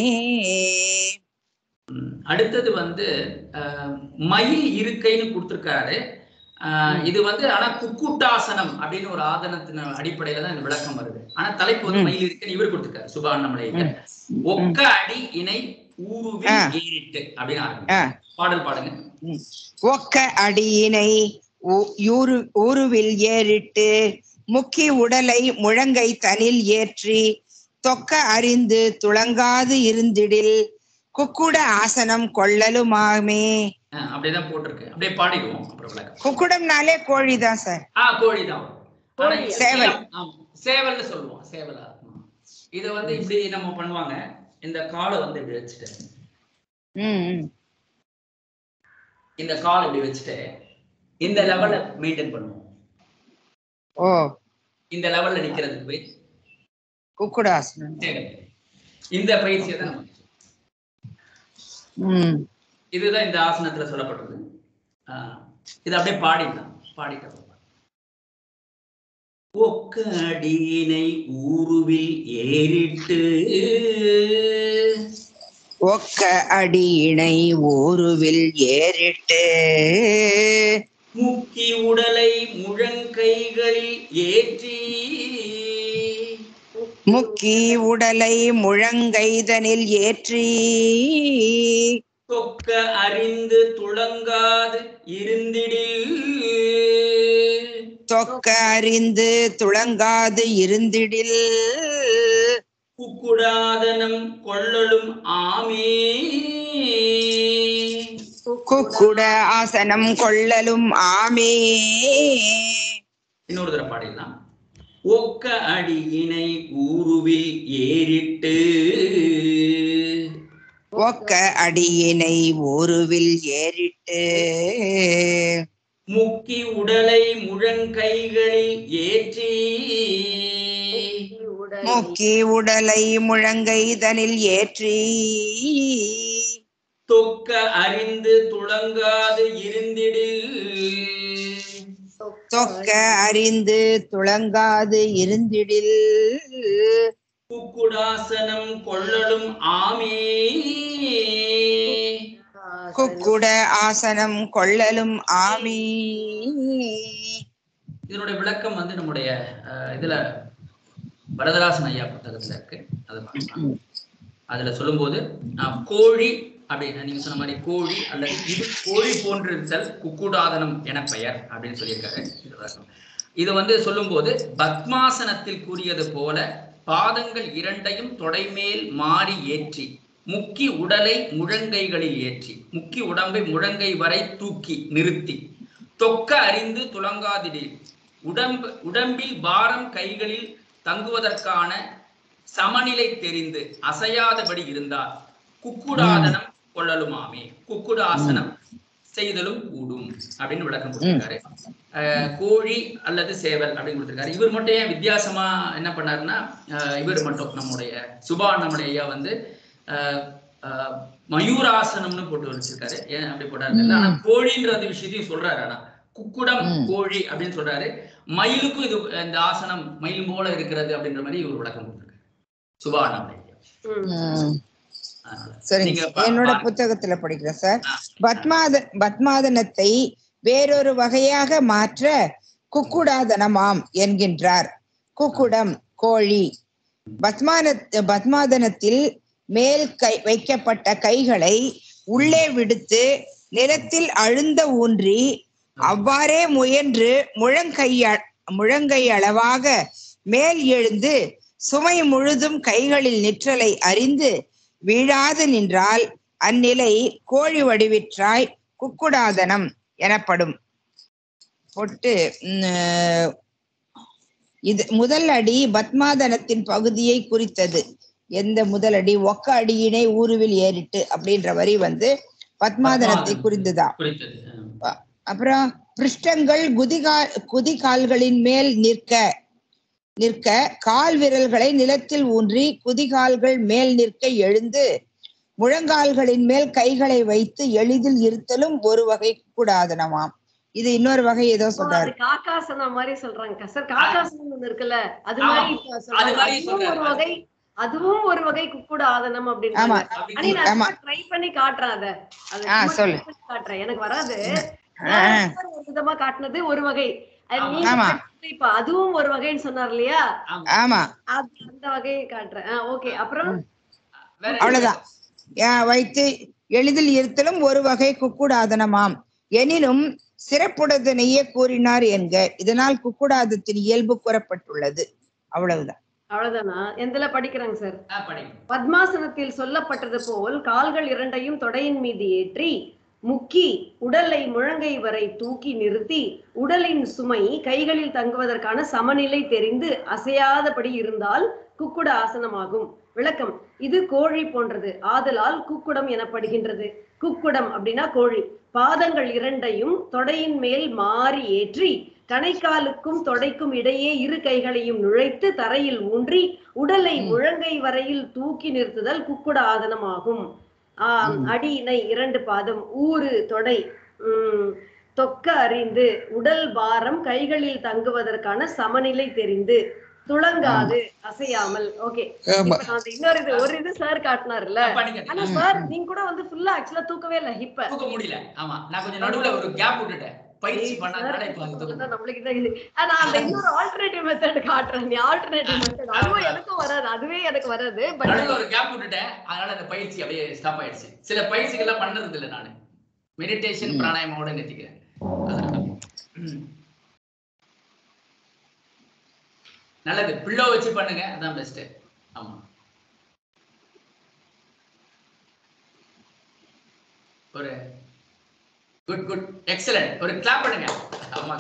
அடுத்தது வந்து அஹ், மயில் இருக்கைன்னு கொடுத்திருக்காரு அஹ், இது வந்து ஆனா குக்குட்டாசனம் அப்படின்னு ஒரு ஆதனத்தின் அடிப்படையில தான் இந்த விளக்கம் வருது ஆனா தலைப்பு வந்து ம். மயில் இருக்குன்னு இவர் கொடுத்திருக்காரு சுபானமலையில ஒக்க அடி இணை ஊருவில் ஆ. ஏறிட்டு அப்படின்னு ஆ. ஆரம்பிக்கும் பாடல் பாடுங்க ம். ஒக்க அடியினை ஊ- ஊரு ஊருவில் ஏறிட்டு முக்கி உடலை முழங்கை தனில் ஏற்றி தொக்க அறிந்து துளங்காது இருந்திடில் குக்குட ஆசனம் கொள்ளலுமாமே ஆ, அப்படியேதான் போட்டிருக்கு அப்படியே பாடிடுவோம் அப்புறம் விளக்கம் குக்குடம்னாலே கோழிதான் சார் ஆ கோழிதான் ஆனா கோழி. சேவல். ஆமா, சேவல்னு சொல்லுவோம் சேவலா ஆமா. இத வந்து இப்படி நம்ம பண்ணுவாங்க இந்த காலை வந்து இப்படி வச்சுட்டு ம், ம். இந்த கால் இப்படி வச்சுட்டு இந்த லெவல்ல மெயின்டைன் பண்ணுவோம் ஓ இந்த லெவல்ல நிக்கிறதுக்கு போய் குக்குடாசனம் சரி. இந்த பயிற்சியை தான் நம்ம ம் இதுதான் இந்த ஆசனத்துல சொல்லப்பட்டது ஆஹ் இது அப்படியே பாடிடலாம் பாடிட்டு ஒக்க அடியினை ஊருவில் ஏறிட்டு ஒக்க அடியினை ஊருவில் ஏறிட்டு முக்கி உடலை முழங்கைகளில் ஏற்றி முக்கி உடலை முழங்கைதனில் ஏற்றி தொக்க அறிந்து துளங்காது இருந்திடில் தொக்க அறிந்து துளங்காது இருந்திடில் குக்குடாதனம் கொள்ளலும் ஆமே குக்குட ஆசனம் கொள்ளலும் ஆமே இன்னொரு தடவை பாடிடலாம் ஒக்க அடியினை ஊருவில் ஏறிட்டு ஒக்க அடியினை ஊருவில் ஏறிட்டு முக்கி உடலை முழங்கைகளில் ஏற்றி உடலை முக்கி உடலை முழங்கைதனில் ஏற்றி தொக்க அறிந்து துளங்காது இருந்திடில் தொக்க அறிந்து துளங்காது இருந்திடில் குக்குடாசனம் கொள்ளலும் ஆமே குக்குட ஆசனம் கொள்ளலும் ஆமி இதனுடைய விளக்கம் வந்து நம்முடைய அஹ், இதுல வரதராசன் ஐயா புத்தகத்துல இருக்கு அதை பார்க்கலாம் அதுல சொல்லும்போது அஹ், கோழி அப்படின்னு நீங்க சொன்ன மாதிரி கோழி அல்லது இது கோழி போன்றிருத்தல் குக்குடாதனம் என பெயர் அப்படின்னு சொல்லியிருக்காரு இது விளக்கம். இது வந்து சொல்லும்போது பத்மாசனத்தில் கூறியது போல பாதங்கள் இரண்டையும் தொடைமேல் மாறி ஏற்றி முக்கி உடலை முழங்கைகளில் ஏற்றி முக்கி உடம்பை முழங்கை வரை தூக்கி நிறுத்தி தொக்க அறிந்து துளங்காதிடில் உடம்பு உடம்பில் பாரம் கைகளில் தங்குவதற்கான சமநிலை தெரிந்து அசையாதபடி இருந்தால் குக்குடாதனம் கொள்ளலுமாமே குக்குடாசனம் செய்தலும் கூடும் அப்படின்னு விளக்கம் கொடுத்திருக்காரு அஹ் கோழி அல்லது சேவல் அப்படின்னு கொடுத்திருக்காரு இவர் மட்டும் ஏன் வித்தியாசமா என்ன பண்ணாருன்னா அஹ் இவர் மட்டும் நம்முடைய சுபா நம்முடைய ஐயா வந்து அஹ் அஹ் மயூராசனம்னு போட்டு வச்சிருக்காரு ஏன் அப்படி போட்டாரு தெரியல. ஆனா கோழின்ற அந்த விஷயத்தையும் சொல்றாரு ஆனா குக்குடம் கோழி அப்படின்னு சொல்றாரு மயிலுக்கும் இது இந்த ஆசனம் மயில் போல இருக்கிறது அப்படின்ற மாதிரி இவர் விளக்கம் கொடுத்திருக்காரு சுபா நம்முடைய ஐயா ம். அதனால சரி நீங்க பா- என்னோட பா- புத்தகத்துல படிக்கிறேன் சார் ஆ. பத்மாத பத்மாதனத்தை வேறொரு வகையாக மாற்ற குக்குடாதனமாம் என்கின்றார் குக்குடம் கோழி பத்மான பத்மாதனத்தில் மேல் கை வைக்கப்பட்ட கைகளை உள்ளே விடுத்து நிலத்தில் அழுந்த ஊன்றி அவ்வாறே முயன்று முழங்கைய முழங்கை அளவாக மேல் எழுந்து சுமை முழுதும் கைகளில் நிற்றலை அறிந்து வீழாது நின்றால் அந்நிலை கோழி வடிவிற்றாய் குக்குடாதனம் எனப்படும் பொட்டு உம், இது முதல் அடி பத்மாதனத்தின் பகுதியை குறித்தது எந்த முதல் அடி ஒக்க அடியினை ஊருவில் ஏறிட்டு அப்படின்ற வரி வந்து பத்மாதனத்தை பத்மாதனம். குறிந்ததா குறித்தது ஆ. அப்புறம் பிருஷ்டங்கள் குதிகா குதிகால்களின் மேல் நிற்க நிற்க கால் விரல்களை நிலத்தில் ஊன்றி குதிகால்கள் மேல் நிற்க எழுந்து முழங்கால்களின் மேல் கைகளை வைத்து எளிதில் இருத்தலும் ஒரு வகை கூடாதனமாம் இது இன்னொரு வகை ஏதோ ஓ, சொல்றாரு அது காக்காசனம் மாதிரி சொல்றாங்க சார் காக்காசனம் ஒண்ணு இருக்குல்ல அது ஆமா. மாதிரி இப்ப சொல்றாங்க. மாதிரி அதுவும் சொல்றாரு. ஒரு வகை அதுவும் ஒரு வகை குக்குட ஆதனம் ஆமா அப்படின்னு அப்படி அனி ஆமா. நான் ட்ரை பண்ணி காட்டுறேன் அத அது ஆ, சும்மா சொல்லு. try பண்ணி காட்டுறேன் எனக்கு வராது ஆ, நான் ஆ. சார் ஒரு விதமா காட்டுனது ஒரு வகை அது ஆமா. நீங்க ஆமா. படிச்சது இப்ப அதுவும் ஒரு வகைன்னு சொன்னார் இல்லையா ஆமா. ஆமா அது அந்த வகையை காட்டுறேன் ஓகே அப்புறம் வேற அவ்வளவுதான் ஏன் வைத்து எளிதில் இருத்தலும் ஒரு வகை குக்குடாதனமாம் எனினும் சிறப்புடதனையே கூறினார் என்க இதனால் குக்குடாதத்தின் இயல்பு கூறப்பட்டுள்ளது அவ்வளவுதான் அவ்வளவுதானா எந்தல படிக்கிறாங்க சார் ஆ, படிங்க. பத்மாசனத்தில் சொல்லப்பட்டது போல் கால்கள் இரண்டையும் தொடையின் மீது ஏற்றி முக்கி உடலை முழங்கை வரை தூக்கி நிறுத்தி உடலின் சுமை கைகளில் தங்குவதற்கான சமநிலை தெரிந்து அசையாதபடி இருந்தால் குக்குட ஆசனமாகும் விளக்கம் இது கோழி போன்றது ஆதலால் குக்குடம் எனப்படுகின்றது குக்குடம் அப்படின்னா கோழி பாதங்கள் இரண்டையும் தொடையின் மேல் மாறி ஏற்றி கணைக்காலுக்கும் தொடைக்கும் இடையே இரு கைகளையும் நுழைத்து தரையில் ஊன்றி உடலை முழங்கை வரையில் தூக்கி நிறுத்துதல் குக்குட ஆதனமாகும் ஆஹ் அடி இணை இரண்டு பாதம் ஊறு தொடை உம் தொக்க அறிந்து உடல் பாரம் கைகளில் தங்குவதற்கான சமநிலை தெரிந்து துளங்காது அசையாமல் ஓகே ஆமா. இப்ப நான் அந்த இன்னொரு இது ஒரு இது சார் காட்டினார்ல பண்ணிக்க ஆனா சார் நீங்க கூட வந்து ஃபுல்லா ஆக்சுவலா தூக்கவே இல்ல ஹிப்ப தூக்க முடியல ஆமா நான் கொஞ்சம் நடுவுல ஒரு கேப் விட்டுட்டேன் பயிற்சி பண்ணாதனால இப்ப அது தூக்க முடியல. நம்மளுக்கு இதான் இது ஆனா அந்த இன்னொரு ஆல்டர்னேட்டிவ் மெத்தட் காட்டுறேன் நீ ஆல்டர்னேட்டிவ் மெத்தட் அதுவும் எனக்கும் வராது அதுவே எனக்கு வராது பட் நடுவுல ஒரு கேப் விட்டுட்டேன் அதனால அந்த பயிற்சி அப்படியே ஸ்டாப் ஆயிடுச்சு சில பயிற்சிகள் எல்லாம் பண்றது இல்ல நானு மெடிடேஷன் பிராணாயமோட நிறுத்திக்கிறேன் அதனால. ம். நல்லது பிள்ளோ வச்சு பண்ணுங்க அதான் பெஸ்ட் ஆமா ஒரு குட் குட் எக்ஸலன்ட் ஒரு கிளாப் பண்ணுங்க ஆமா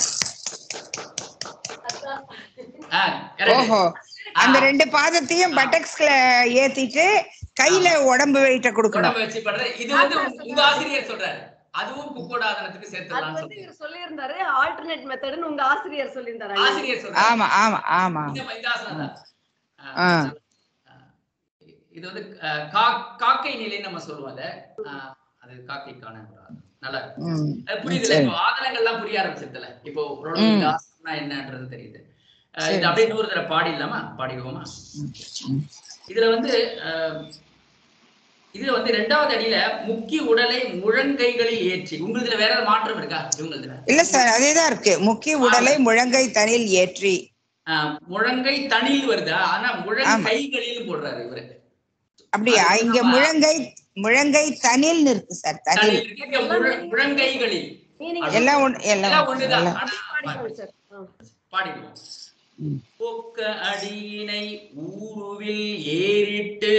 ஆ correct. ஓஹோ அந்த ஆ. ரெண்டு பாதத்தையும் பட்டக்ஸ்ல ஏத்திட்டு கையில உடம்பு வெயிட்ட கொடுக்கணும் உடம்ப வச்சு பண்றது இது வந்து உங்க- உங்க ஆசிரியர் சொல்றாரு அதுவும் புக்கோடாதனத்துக்கு அது சேர்த்துடலாம்னு வந்து சொல்றீங்க இவர் சொல்லியிருந்தாரு ஆல்டர்னேட் மெத்தட்னு உங்க ஆசிரியர் சொல்லியிருந்தாரு ஆசிரியர் சொல்றாரு ஆமா ஆமா ஆமா இந்த இந்த ஆசனம் தான் ஆ. இது வந்து அஹ், கா- காக்கை நிலைன்னு நம்ம சொல்லுவோம் அத அஹ், அது காக்கைக்கான ஒரு ஆசனம். நல்லா இருக்கு. ம். அது புரியுதுல சரி. இப்போ ஆதனங்கள்லாம் புரிய ஆரம்பிச்சிருதுல இப்போ ஓரளவு ம். இந்த ஆசனம்னா என்னன்றது தெரியுது அஹ், சரி, இது அப்படியே நூறு தடவை பாடிடலாமா பாடிடுவோமா இதுல வந்து அஹ், இதுல வந்து ரெண்டாவது அடியில முக்கிய உடலை முழங்கைகளில் ஏற்றி உங்களுதுல வேற ஏதாவது மாற்றம் இருக்கா இவங்களுதுல இல்ல சார் அதேதான் இருக்கு முக்கிய உடலை முழங்கை தனில் ஏற்றி ஆஹ் முழங்கை தனில் வருதா ஆனா முழங்கைகளில் போடுறாரு இவரு அப்படியா அது இங்க நம்ம- முழங்கை முழங்கை தனில் இருக்கு சார் தனில் தனில் இருக்கு, இங்க முழ- முழங்கைகளில் மீனிங் எல்லாம் ஒண்ணு எல்லாம் எல்லாம் ஒண்ணுதான் எல்லாம் ஆனா பாடிக்கோங்க சார் ஆ. பாடிடுவோம் ம். பொக்க அடியினை ஊருவில் ஏறிட்டு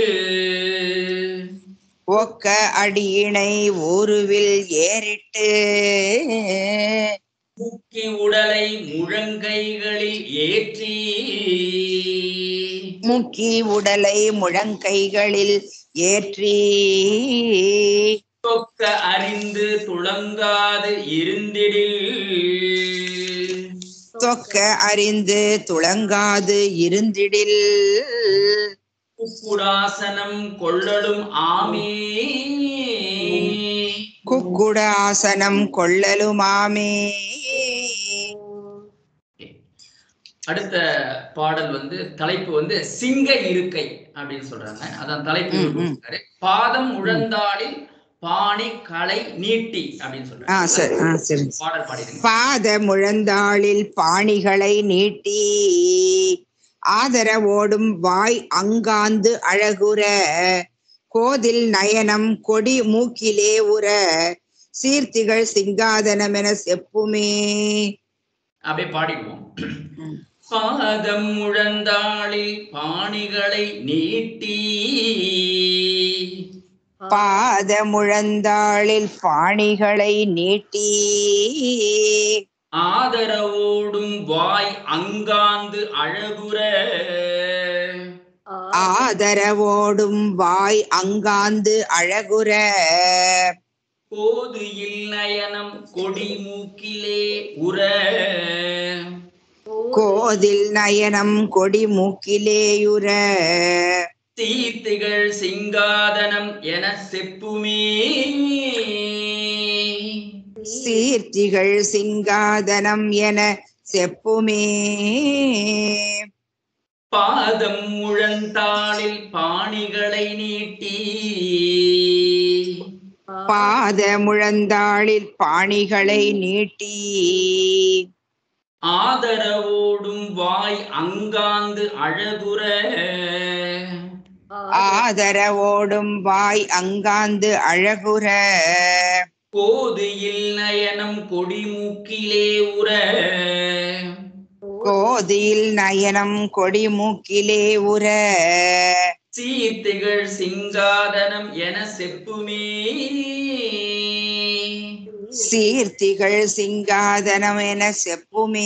ஒக்க அடியினை ஊருவில் ஏறிட்டு முக்கி உடலை முழங்கைகளில் ஏற்றி முக்கி உடலை முழங்கைகளில் ஏற்றி தொக்க அறிந்து துளங்காது இருந்திடில் தொக்க அறிந்து துளங்காது இருந்திடில் குக்குடாசனம் கொள்ளலும் ஆமே குக்குட ஆசனம் கொள்ளலுமாமே அடுத்த பாடல் வந்து தலைப்பு வந்து சிங்க இருக்கை அப்படின்னு சொல்றாங்க அதான் தலைப்பு ம், ம். கொடுத்திருக்காரு. பாதம் முழந்தாளில் பாணி களை நீட்டி அப்படின்னு ஆ சரி சொல்றாங்க ஆ சரி பாடல் பாடிடுங்க பாத முழந்தாளில் பாணிகளை நீட்டி ஆதரவோடும் வாய் அங்காந்து அழகுற கோதில் நயனம் கொடி மூக்கிலே உற சீர்த்திகள் சிங்காதனமென செப்புமே அப்படியே பாடிடுவோம் பாதம் முழந்தாளில் பாணிகளை நீட்டி பாத முழந்தாளில் பாணிகளை நீட்டி ஆதரவோடும் வாய் அங்காந்து அழகுற ஆ. ஆதரவோடும் வாய் அங்காந்து அழகுற கோதுயில் நயனம் கொடி மூக்கிலே உற கோதில் நயனம் கொடி மூக்கிலேயுற தீர்த்திகள் சிங்காதனம் என செப்புமே சீர்த்திகள் சிங்காதனம் என செப்புமே பாதம் முழந்தாளில் பாணிகளை நீட்டி பாத முழந்தாளில் பாணிகளை நீட்டி ஆதரவோடும் வாய் அங்காந்து அழகுற ஆதரவோடும் வாய் அங்காந்து அழகுற கோதியில் நயனம் கொடி மூக்கிலே உற கோதில் நயனம் கொடி மூக்கிலே உற சீர்த்திகள் சிங்காதனம் என செப்புமே சீர்த்திகள் சிங்காதனம் என செப்புமே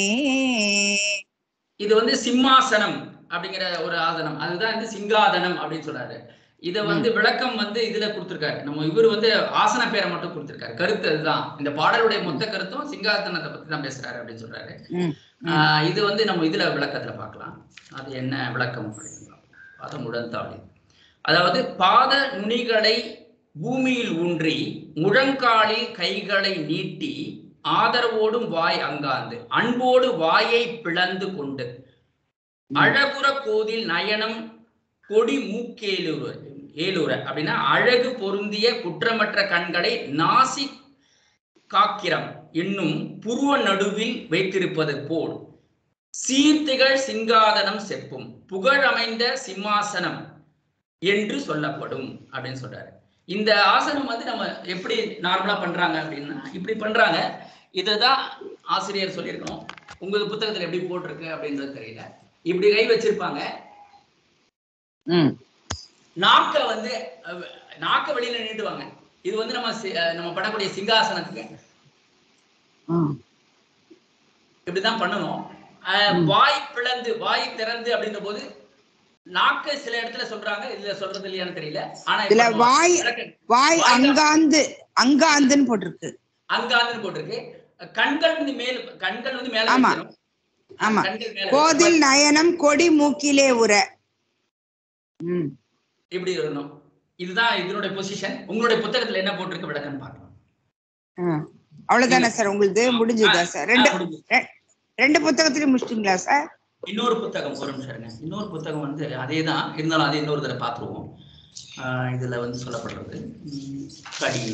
இது வந்து சிம்மாசனம் அப்படிங்கிற ஒரு ஆசனம் அதுதான் வந்து சிங்காதனம் அப்படின்னு சொல்றாரு இத வந்து விளக்கம் வந்து இதுல கொடுத்திருக்காரு நம்ம இவர் வந்து ஆசன பேரை மட்டும் கொடுத்திருக்காரு கருத்து அதுதான் இந்த பாடலுடைய மொத்த கருத்தும் சிங்காசனத்தை பத்தி தான் பேசுறாரு அப்படின்னு சொல்றாரு ம், ஆஹ் இது வந்து நம்ம இதுல விளக்கத்துல பார்க்கலாம் அது என்ன விளக்கம் அப்படின்னு பார்க்கலாம். பாதம் உடன்தாளி அதாவது பாத நுனிகளை பூமியில் ஊன்றி முழங்காலில் கைகளை நீட்டி ஆதரவோடும் வாய் அங்காந்து அன்போடு வாயை பிளந்து கொண்டு அழகுற கோதில் நயனம் கொடி மூக்கேலுற ஏலுற அப்படின்னா அழகு பொருந்திய குற்றமற்ற கண்களை நாசி காக்கிரம் என்னும் புருவ நடுவில் வைத்திருப்பது போல் சீர்த்திகள் சிங்காதனம் செப்பும் புகழமைந்த சிம்மாசனம் என்று சொல்லப்படும் அப்படின்னு சொல்றாரு இந்த ஆசனம் வந்து நம்ம எப்படி நார்மலா பண்றாங்க அப்படின்னா இப்படி பண்றாங்க இதுதான் ஆசிரியர் சொல்லியிருக்கணும் உங்க புத்தகத்துல எப்படி போட்டிருக்கு அப்படின்றது தெரியல இப்படி கை வச்சிருப்பாங்க ம் நாக்க வந்து அஹ், நாக்க வெளியில நீட்டுவாங்க இது வந்து நம்ம சி- அஹ், நம்ம பண்ணக்கூடிய சிங்காசனத்துக்கு ம் இப்படிதான் பண்ணணும் அஹ், வாய் பிளந்து வாய் திறந்து அப்படின்ற போது நாக்க சில இடத்துல சொல்றாங்க இதுல சொல்றது இல்லையான்னு தெரியல ஆனா இதுல இப்ப நம்ம வாய் விளக்க- வாய் வாய் தான். அங்காந்து அங்காந்துன்னு போட்டிருக்கு அங்காந்துன்னு போட்டிருக்கு கண்கள் வந்து மேல் கண்கள் வந்து மேல ஆமா. வைக்கணும். ஆமா கண்கள் மேல கோதில் வைக்கணும். நயனம் கொடி மூக்கிலே உர ம் இப்படி இருக்கணும் இதுதான் இதனுடைய பொசிஷன் உங்களுடைய புத்தகத்துல என்ன போட்டிருக்கு விளக்கன்னு பார்க்கலாம் ம். அவ்வளவுதானே சார் உங்களுது முடிஞ்சுதா சார் ரெண்டு ஆ, முடிஞ்சுது. ரெ- ரெண்டு புத்தகத்திலயும் முடிச்சிட்டீங்களா சார் இன்னொரு புத்தகம் ஒரு நிமிஷம் இருங்க இன்னொரு புத்தகம் வந்து அதே தான் இருந்தாலும் அதை இன்னொரு தடவை பார்த்துருவோம் ஆஹ் இதுல வந்து சொல்லப்படுறது உம், கடி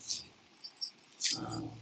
ஆஹ்,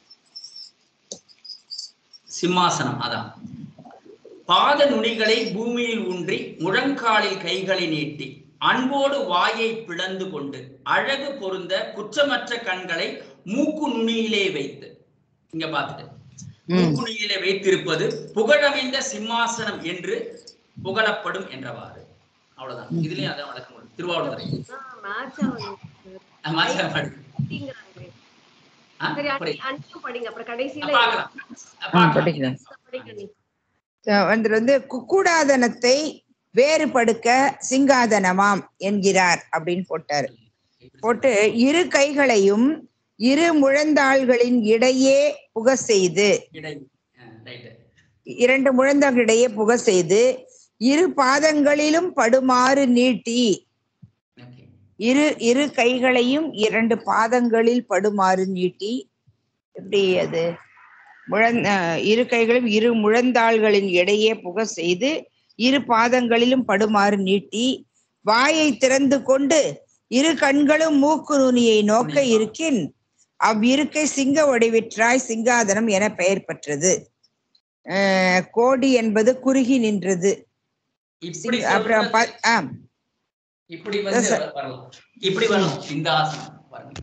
சிம்மாசனம் அதான் பாத நுனிகளை பூமியில் ஊன்றி முழங்காலில் கைகளை நீட்டி அன்போடு வாயை பிளந்து கொண்டு அழகு பொருந்த குற்றமற்ற கண்களை மூக்கு நுனியிலே வைத்து இங்க பார்த்துட்டு ம். மூக்குணியிலே வைத்திருப்பது புகழமைந்த சிம்மாசனம் என்று புகழப்படும் என்றவாறு அவ்வளவுதான் இதுலயும் அதான் வழக்க முடியும் திருவாவூர்துறை மேட்சா ஆமா, சரி, படி. அப்படிங்கிறாங்களே ஆ, சரி படி. அன்னைக்கு அன்னைக்கும் படிங்க அப்புறம் கடைசியில பார்க்கலாம். ம், பார்க்கலாம். படிக்கலாம் படிங்க நீ அஹ் வந்து வந்து குக்குடாதனத்தை வேறுபடுக்க சிங்காதனமாம் என்கிறார் அப்படின்னு போட்டாரு போட்டு இரு கைகளையும் இரு முழந்தாள்களின் இடையே புக செய்து இடை. ஆ, right. இரண்டு முழந்தாளிடையே புக செய்து இரு பாதங்களிலும் படுமாறு நீட்டி Okay. இரு இரு கைகளையும் இரண்டு பாதங்களில் படுமாறு நீட்டி எப்படி அது முழந் அஹ் இரு கைகளும் இரு முழந்தாள்களின் இடையே புக செய்து இரு பாதங்களிலும் படுமாறு நீட்டி வாயை திறந்து கொண்டு இரு கண்களும் மூக்கு நுனியை நோக்க இருக்கின் அவ்விருக்கை சிங்க வடிவிற்றாய் சிங்காதனம் என பெயர் பெற்றது அஹ் கோடி என்பது குறுகி நின்றது இப்படி சிங்க- அப்புறம் சொல்றது- ப- ஆ இப்படி வந்து sir. வரலாம் இப்படி வரலாம் இந்த ஆசனம் பாருங்க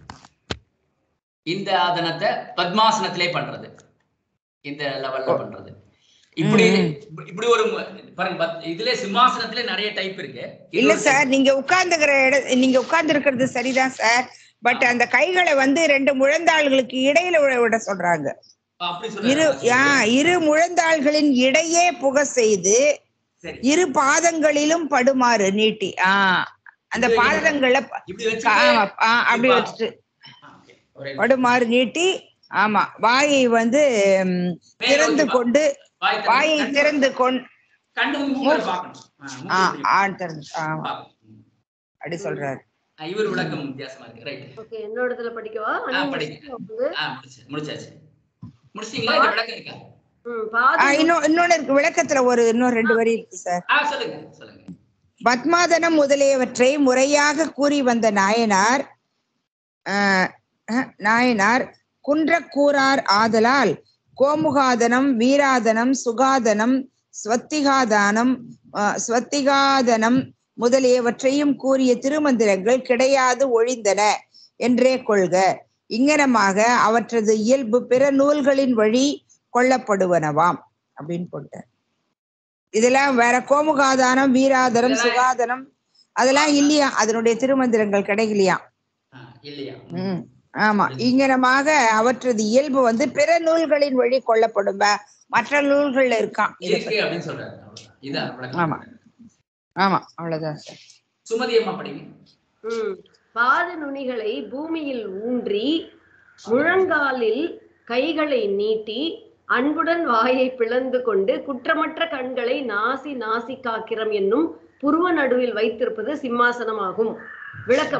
இந்த ஆசனத்தை பத்மாசனத்திலே பண்றது இந்த லெவல்ல பண்றது இப்படி ம். இப்படி ஒரு மு- பாருங்க பத்- இதுல சிம்மாசனத்திலே நிறைய டைப் இருக்கு இது இல்ல ஒரு சார் நீங்க உட்கார்ந்துக்கிற இட நீங்க உட்கார்ந்து இருக்கிறது சரிதான் சார் பட் அந்த கைகளை வந்து ரெண்டு முழந்தாள்களுக்கு இடையில விட- விட சொல்றாங்க அப்படி இரு சொல்றாங்க ஆ, இரு முழந்தாள்களின் இடையே புக செய்து சரி இரு பாதங்களிலும் படுமாறு நீட்டி ஆ அந்த இது பாதங்களை ப- இப்படி ஆ, வச்சு ஆ, அப்படி வச்சுட்டு படுமாறு நீட்டி ஆமா வாயை வந்து ம், திறந்து கொண்டு வாயை திறந்து கொண்டு கண்டு வந்து மூக்கை பார்க்கணும் ஆ, மூக்கு ஆ இப்படி ஆண் திறந்து ஆமா பார்க்கணும். அப்படி சொல்றாரு ஆ, இவர் விளக்கம் வித்தியாசமா இருக்கு ரைட் ஓகே என்னோட இடத்துல படிக்கவா அனு படிங்க. வந்து ஆ முடிச்சு முடிச்சாச்சு முடிச்சிட்டீங்களா இந்த விளக்கம் இருக்கா ம், ஆ, பாத இன்னும் இன்னொன்னு இருக்கு விளக்கத்துல ஒரு இன்னும் ரெண்டு வரி இருக்கு சார் ஆ சொல்லுங்க சொல்லுங்க பத்மாதனம் முதலியவற்றை முறையாக கூறி வந்த நாயனார் ஆஹ், அஹ், நாயனார் குன்றக்கூறார் ஆதலால் கோமுகாதனம் வீராதனம் சுகாதனம் ஸ்வத்திகாதானம் ஆஹ், ஸ்வத்திகாதனம் முதலியவற்றையும் கூறிய திருமந்திரங்கள் கிடையாது ஒழிந்தன என்றே கொள்க இங்கனமாக அவற்றது இயல்பு பிற நூல்களின் வழி கொள்ளப்படுவனவாம் அப்படின்னு போட்டார் இதெல்லாம் வேற கோமுகாதானம் வீராதனம் இதெல்லாம் சுகாதனம் அதெல்லாம் இல்லையா அதனுடைய திருமந்திரங்கள் கிடைக்கலையா ஆ, இல்லையா ம் ஆமா இங்கனமாக அவற்றது இயல்பு வந்து பிற நூல்களின் வழி கொள்ளப்படும் வே- மற்ற நூல்கள்ல இருக்கான் இதை இருக்கு பத்தி. அப்படின்னு சொல்றாரு அவ்வளவுதான். இதான் விளக்கம் ஆமா. ஆமா அவ்வளவுதான் சார் சுமதி அம்மா படிங்க ம். பாத நுனிகளை பூமியில் ஊன்றி முழங்காலில் கைகளை நீட்டி அன்புடன் வாயை பிளந்து கொண்டு குற்றமற்ற கண்களை நாசி நாசி காக்கிரம் என்னும் புருவ நடுவில் வைத்திருப்பது சிம்மாசனமாகும் விளக்கம்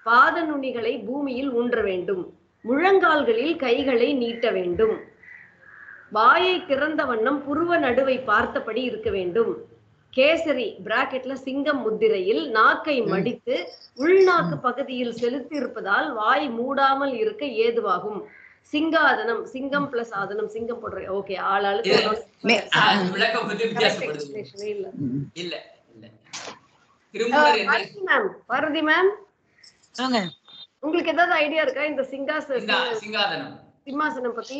பாத நுனிகளை பூமியில் ஊன்ற வேண்டும் முழங்கால்களில் கைகளை நீட்ட வேண்டும் வாயை திறந்த வண்ணம் புருவ நடுவை பார்த்தபடி இருக்க வேண்டும் கேசரி பிராக்கெட்ல சிங்கம் முத்திரையில் நாக்கை மடித்து உள்நாக்கு பகுதியில் செலுத்தி இருப்பதால் வாய் மூடாமல் இருக்க ஏதுவாகும் சிங்காதனம் சிங்கம் பிளஸ் ஆதனம் சிங்கம் போடுற ஓகே ஆளாளுக்கு இது- ஒரு- மே- ஆஹ் விளக்கம் வந்து correct வித்தியாசப்படுது explanation ஏ இல்ல இல்ல இல்ல திருமூலர் என்ன பார்வதி மேம் பார்வதி மேம் சொல்லுங்க உங்களுக்கு ஏதாவது ஐடியா இருக்கா இந்த சிங்காச சிங்கா- சிங்காதனம் சிம்மாசனம் பத்தி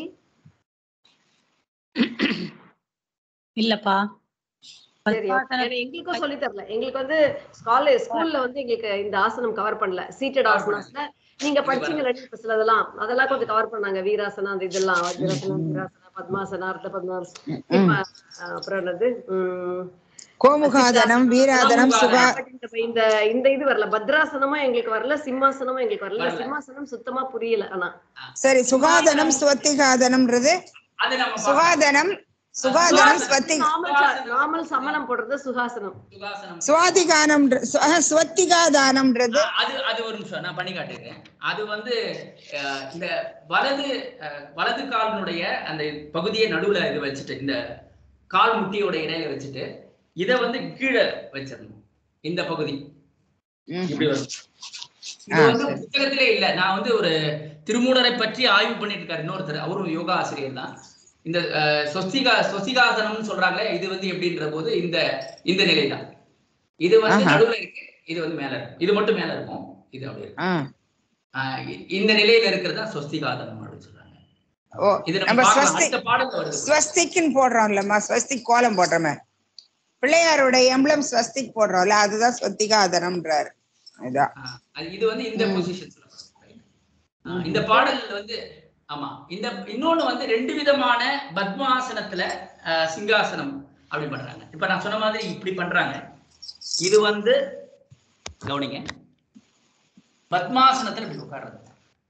இல்லப்பா சரி okay. ஏன்னா எங்களுக்கும் சொல்லி தரல எங்களுக்கு வந்து காலேஜ் ஸ்கூல்ல வந்து எங்களுக்கு இந்த ஆசனம் கவர் பண்ணல சீட்டட் ஆசனம்ஸ்ல நீங்க படிச்சீங்க இப்ப சிலதெல்லாம் அதெல்லாம் கொஞ்சம் கவர் பண்ணாங்க வீராசனம் அந்த இதெல்லாம் வஜ்ராசனம் வீராசனம் பத்மாசனம் அர்த்த பத்மாசனம் அப்புறம் என்னது உம் கோமுகாதனம் வீராதனம் சுகா But இந்த இந்த இந்த இது வரல பத்ராசனமும் எங்களுக்கு வரல சிம்மாசனமும் எங்களுக்கு வரல வரல. சிம்மாசனம் சுத்தமா புரியல ஆனா சரி சுகாதனம் ஸ்வத்திகாதனம் அது நம்ம பார்க்கலாம். சுகாதனம் சுகாதனம் ஸ்வத்தி நார்மல் சமணம் போடுறது சுகாசனம் சுகாசனம் சுவாதிகானம் ஸ்வத்திகாதானம்ன்றது ஆ, அது அது ஒரு நிமிஷம் நான் பண்ணி காட்டுறேன் அது வந்து அஹ், இந்த வலது அஹ், வலது காலினுடைய அந்த பகுதியை நடுவுல இது வச்சுட்டு இந்த கால் முட்டியோட இடையில வச்சுட்டு இத வந்து கீழே வச்சிடணும் இந்த பகுதி ம். இப்படி வரும் இது ஆ, வந்து சரி. புத்தகத்திலே இல்ல நான் வந்து ஒரு திருமூலரை பற்றி ஆய்வு பண்ணிட்டு இருக்காரு இன்னொருத்தர் அவரும் யோகா ஆசிரியர் தான் இந்த அஹ், சொஸ்திகா சொஸ்திகாசனம்னு சொல்றாங்களே இது வந்து எப்படின்ற போது இந்த இந்த நிலை தான் இது வந்து ஆஹா. நடுவுல இருக்கு இது வந்து மேல இருக்கும் இது மட்டும் மேல இருக்கும் இது அப்படி இருக்கு ஆ. ஆஹ் இ- இந்த நிலையில இருக்கிறது தான் சொஸ்திகாதனம் அப்படின்னு சொல்றாங்க ஓ இது நம்ம நம்ம பார்க்கலாம். ஸ்வஸ்தி அடுத்த பாடல்ல வருது ஸ்வஸ்திக்னு போடுறோம்லம்மா ஸ்வஸ்திக் கோலம் போடுறோமே பிள்ளையாரோட எம்பளம் ஸ்வஸ்திக் போடுறோம்ல அதுதான் ஸ்வத்திகாதனம்ன்றாரு இதான் ஆஹ் அது- இது வந்து இந்த ம். பொசிஷன் இந்த பாடல் வந்து ஆமா இந்த இன்னொன்னு வந்து ரெண்டு விதமான பத்மாசனத்துல ஆஹ் சிங்காசனம் அப்படி பண்றாங்க இப்ப நான் சொன்ன மாதிரி இப்படி பண்றாங்க இது வந்து கவனிங்க பத்மாசனத்துல இப்படி உட்கார்றது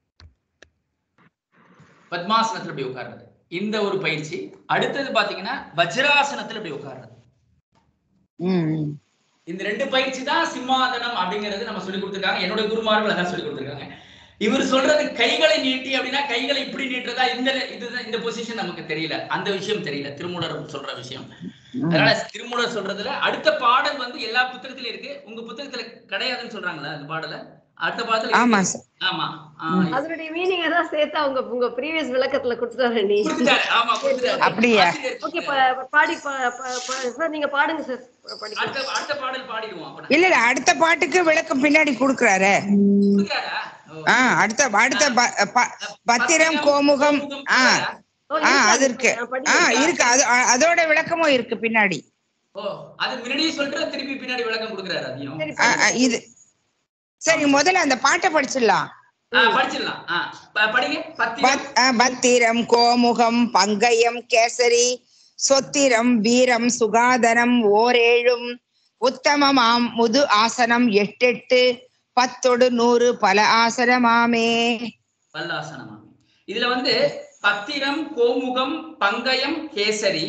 பத்மாசனத்துல இப்படி உட்கார்றது இந்த ஒரு பயிற்சி அடுத்தது பாத்தீங்கன்னா வஜ்ராசனத்துல இப்படி உட்கார்றது ம், ம். இந்த ரெண்டு பயிற்சி தான் சிம்மாதனம் அப்படிங்கிறது நம்ம சொல்லி கொடுத்துருக்காங்க என்னோட குருமார்கள் அதான் சொல்லி கொடுத்துருக்காங்க இவர் சொல்றது கைகளை நீட்டி அப்படின்னா கைகளை இப்படி நீட்டுறதா இந்த இதுதான் இந்த பொசிஷன் நமக்கு தெரியல அந்த விஷயம் தெரியல திருமூலர் சொல்ற விஷயம் அதனால திருமூலர் சொல்றதுல அடுத்த பாடல் வந்து எல்லா புத்தகத்திலும் இருக்கு உங்க புத்தகத்துல கிடையாதுன்னு சொல்றாங்களா அந்த பாடல அடுத்த பாடத்துல ஆமா இருக்கு. சார் ஆமா ஆ, அதனுடைய மீனிங் ஏதாவது சேர்த்தா உங்க உங்க ப்ரீவியஸ் விளக்கத்துல கொடுத்துட்டாரு நீ கொடுத்துட்டாரு. ஆமா கொடுத்துட்டாரு. அப்படியா? ஆசிரியர் ஓகே கொடுத்துட்டாரு. பாடி சார் நீங்க பாடுங்க சார் படிக்க அடுத்த அடுத்த பாடல் பாடிடுவோம் அப்ப இல்ல இல்ல அடுத்த பாட்டுக்கு விளக்கம் பின்னாடி கொடுக்குறாரு கொடுக்குறாரா? ஓ. ஆ அடுத்த அடுத்த ப- ப- பத்திரம் கோமுகம் ஆ ஓ, ஆ இருக்கா? அது இருக்கு நான் ஆ படிக்கிறேன். இருக்கு அது அ- அதோட விளக்கமும் இருக்கு பின்னாடி ஓ அது முன்னாடியே சொல்ற திருப்பி பின்னாடி விளக்கம் கொடுக்குறாரு அதையும் சரி, ஆ, ஆ, இது சரி முதல்ல அந்த பாட்டை படிச்சிடலாம் ஆ, படிச்சிடலாம் ஆ, ப- படிங்க பத்திரம் பத்- ஆ, பத்திரம் கோமுகம் பங்கயம் கேசரி சொத்திரம் வீரம் சுகாதனம் ஓரேழும் உத்தமமாம் முது ஆசனம் எட்டெட்டு பத்தொடு நூறு பல ஆசனமாமே பல்லாசனமா இதுல வந்து பத்திரம் கோமுகம் பங்கயம் கேசரி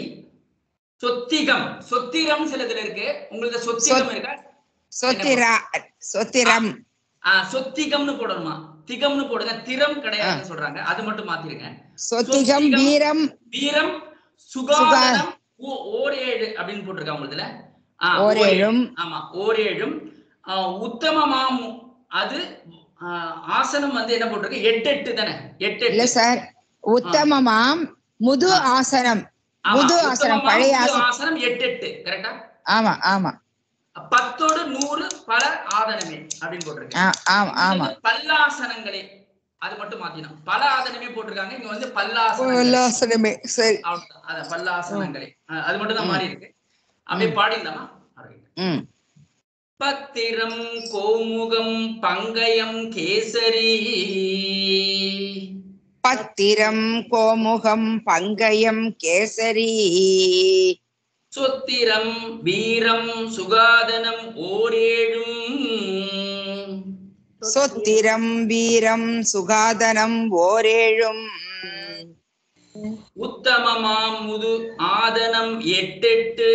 சொத்திகம் சொத்திரம் சிலதுல இருக்கு உங்களுக்கு சொத்திகம் சொத்- இருக்கா சொத்திரா சொத்திரம் ஆ, சொத்திகம்னு போடணுமா திகம்னு போடுங்க திறம் கிடையாதுன்னு சொல்றாங்க அது மட்டும் மாத்திருங்க சொத்திகம் வீரம் வீரம் சுகாதனம் ஓ- ஓரேழு அப்படின்னு போட்டிருக்காங்க உங்களுதுல ஆ, ஓரேழும். ஆமா ஓரேழும் ஆ, உத்தமமாம் அது ஆ, ஆசனம் வந்து என்ன போட்டிருக்கு எட்டு எட்டு தானே எட்டு இல்ல எட்டு சார் உத்தமமாம் முது ஆசனம் ஆமா, புது ஆசனம் உத்தமமாம் பழைய புது ஆசனம் ஆசனம் எட்டு எட்டு கரெக்டா ஆமா ஆமா பத்தோடு நூறு பல ஆதனமே அப்படின்னு போட்டிருக்கு ஆ, ஆமா ஆமா இது வந்து பல்லாசனங்களே அது மட்டும் மாத்தினோம் பல ஆதனமே போட்டிருக்காங்க இங்க வந்து பல்லாசனம் உல்லாசனமே சரி அவ்வளவுதான். அத பல்லாசனங்களே அஹ் அது மட்டும் தான் மாறி இருக்கு அப்படியே பாடிடலாமா Alright. ம் பத்திரம் கோமுகம் பங்கயம் கேசரி பத்திரம் கோமுகம் பங்கயம் கேசரி சொத்திரம் வீரம் சுகாதனம் ஓரேழும் சொத்திரம் வீரம் சுகாதனம் ஓரேழும் உத்தமமாம் முது ஆதனம் எட்டெட்டு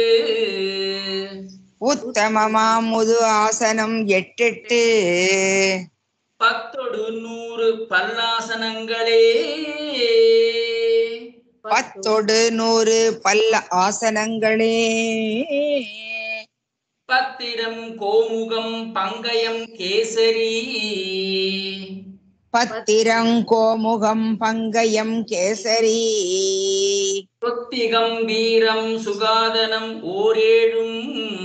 உத்தமமாம் முது ஆசனம் எட்டெட்டு பத்தொடு நூறு பல்லாசனங்களே பத்தொடு நூறு பல்ல ஆசனங்களே பத்திரம் கோமுகம் பங்கயம் கேசரி பத்திரங் கோமுகம் பங்கயம் கேசரி சொத்திகம் வீரம் சுகாதனம் ஓரேழும்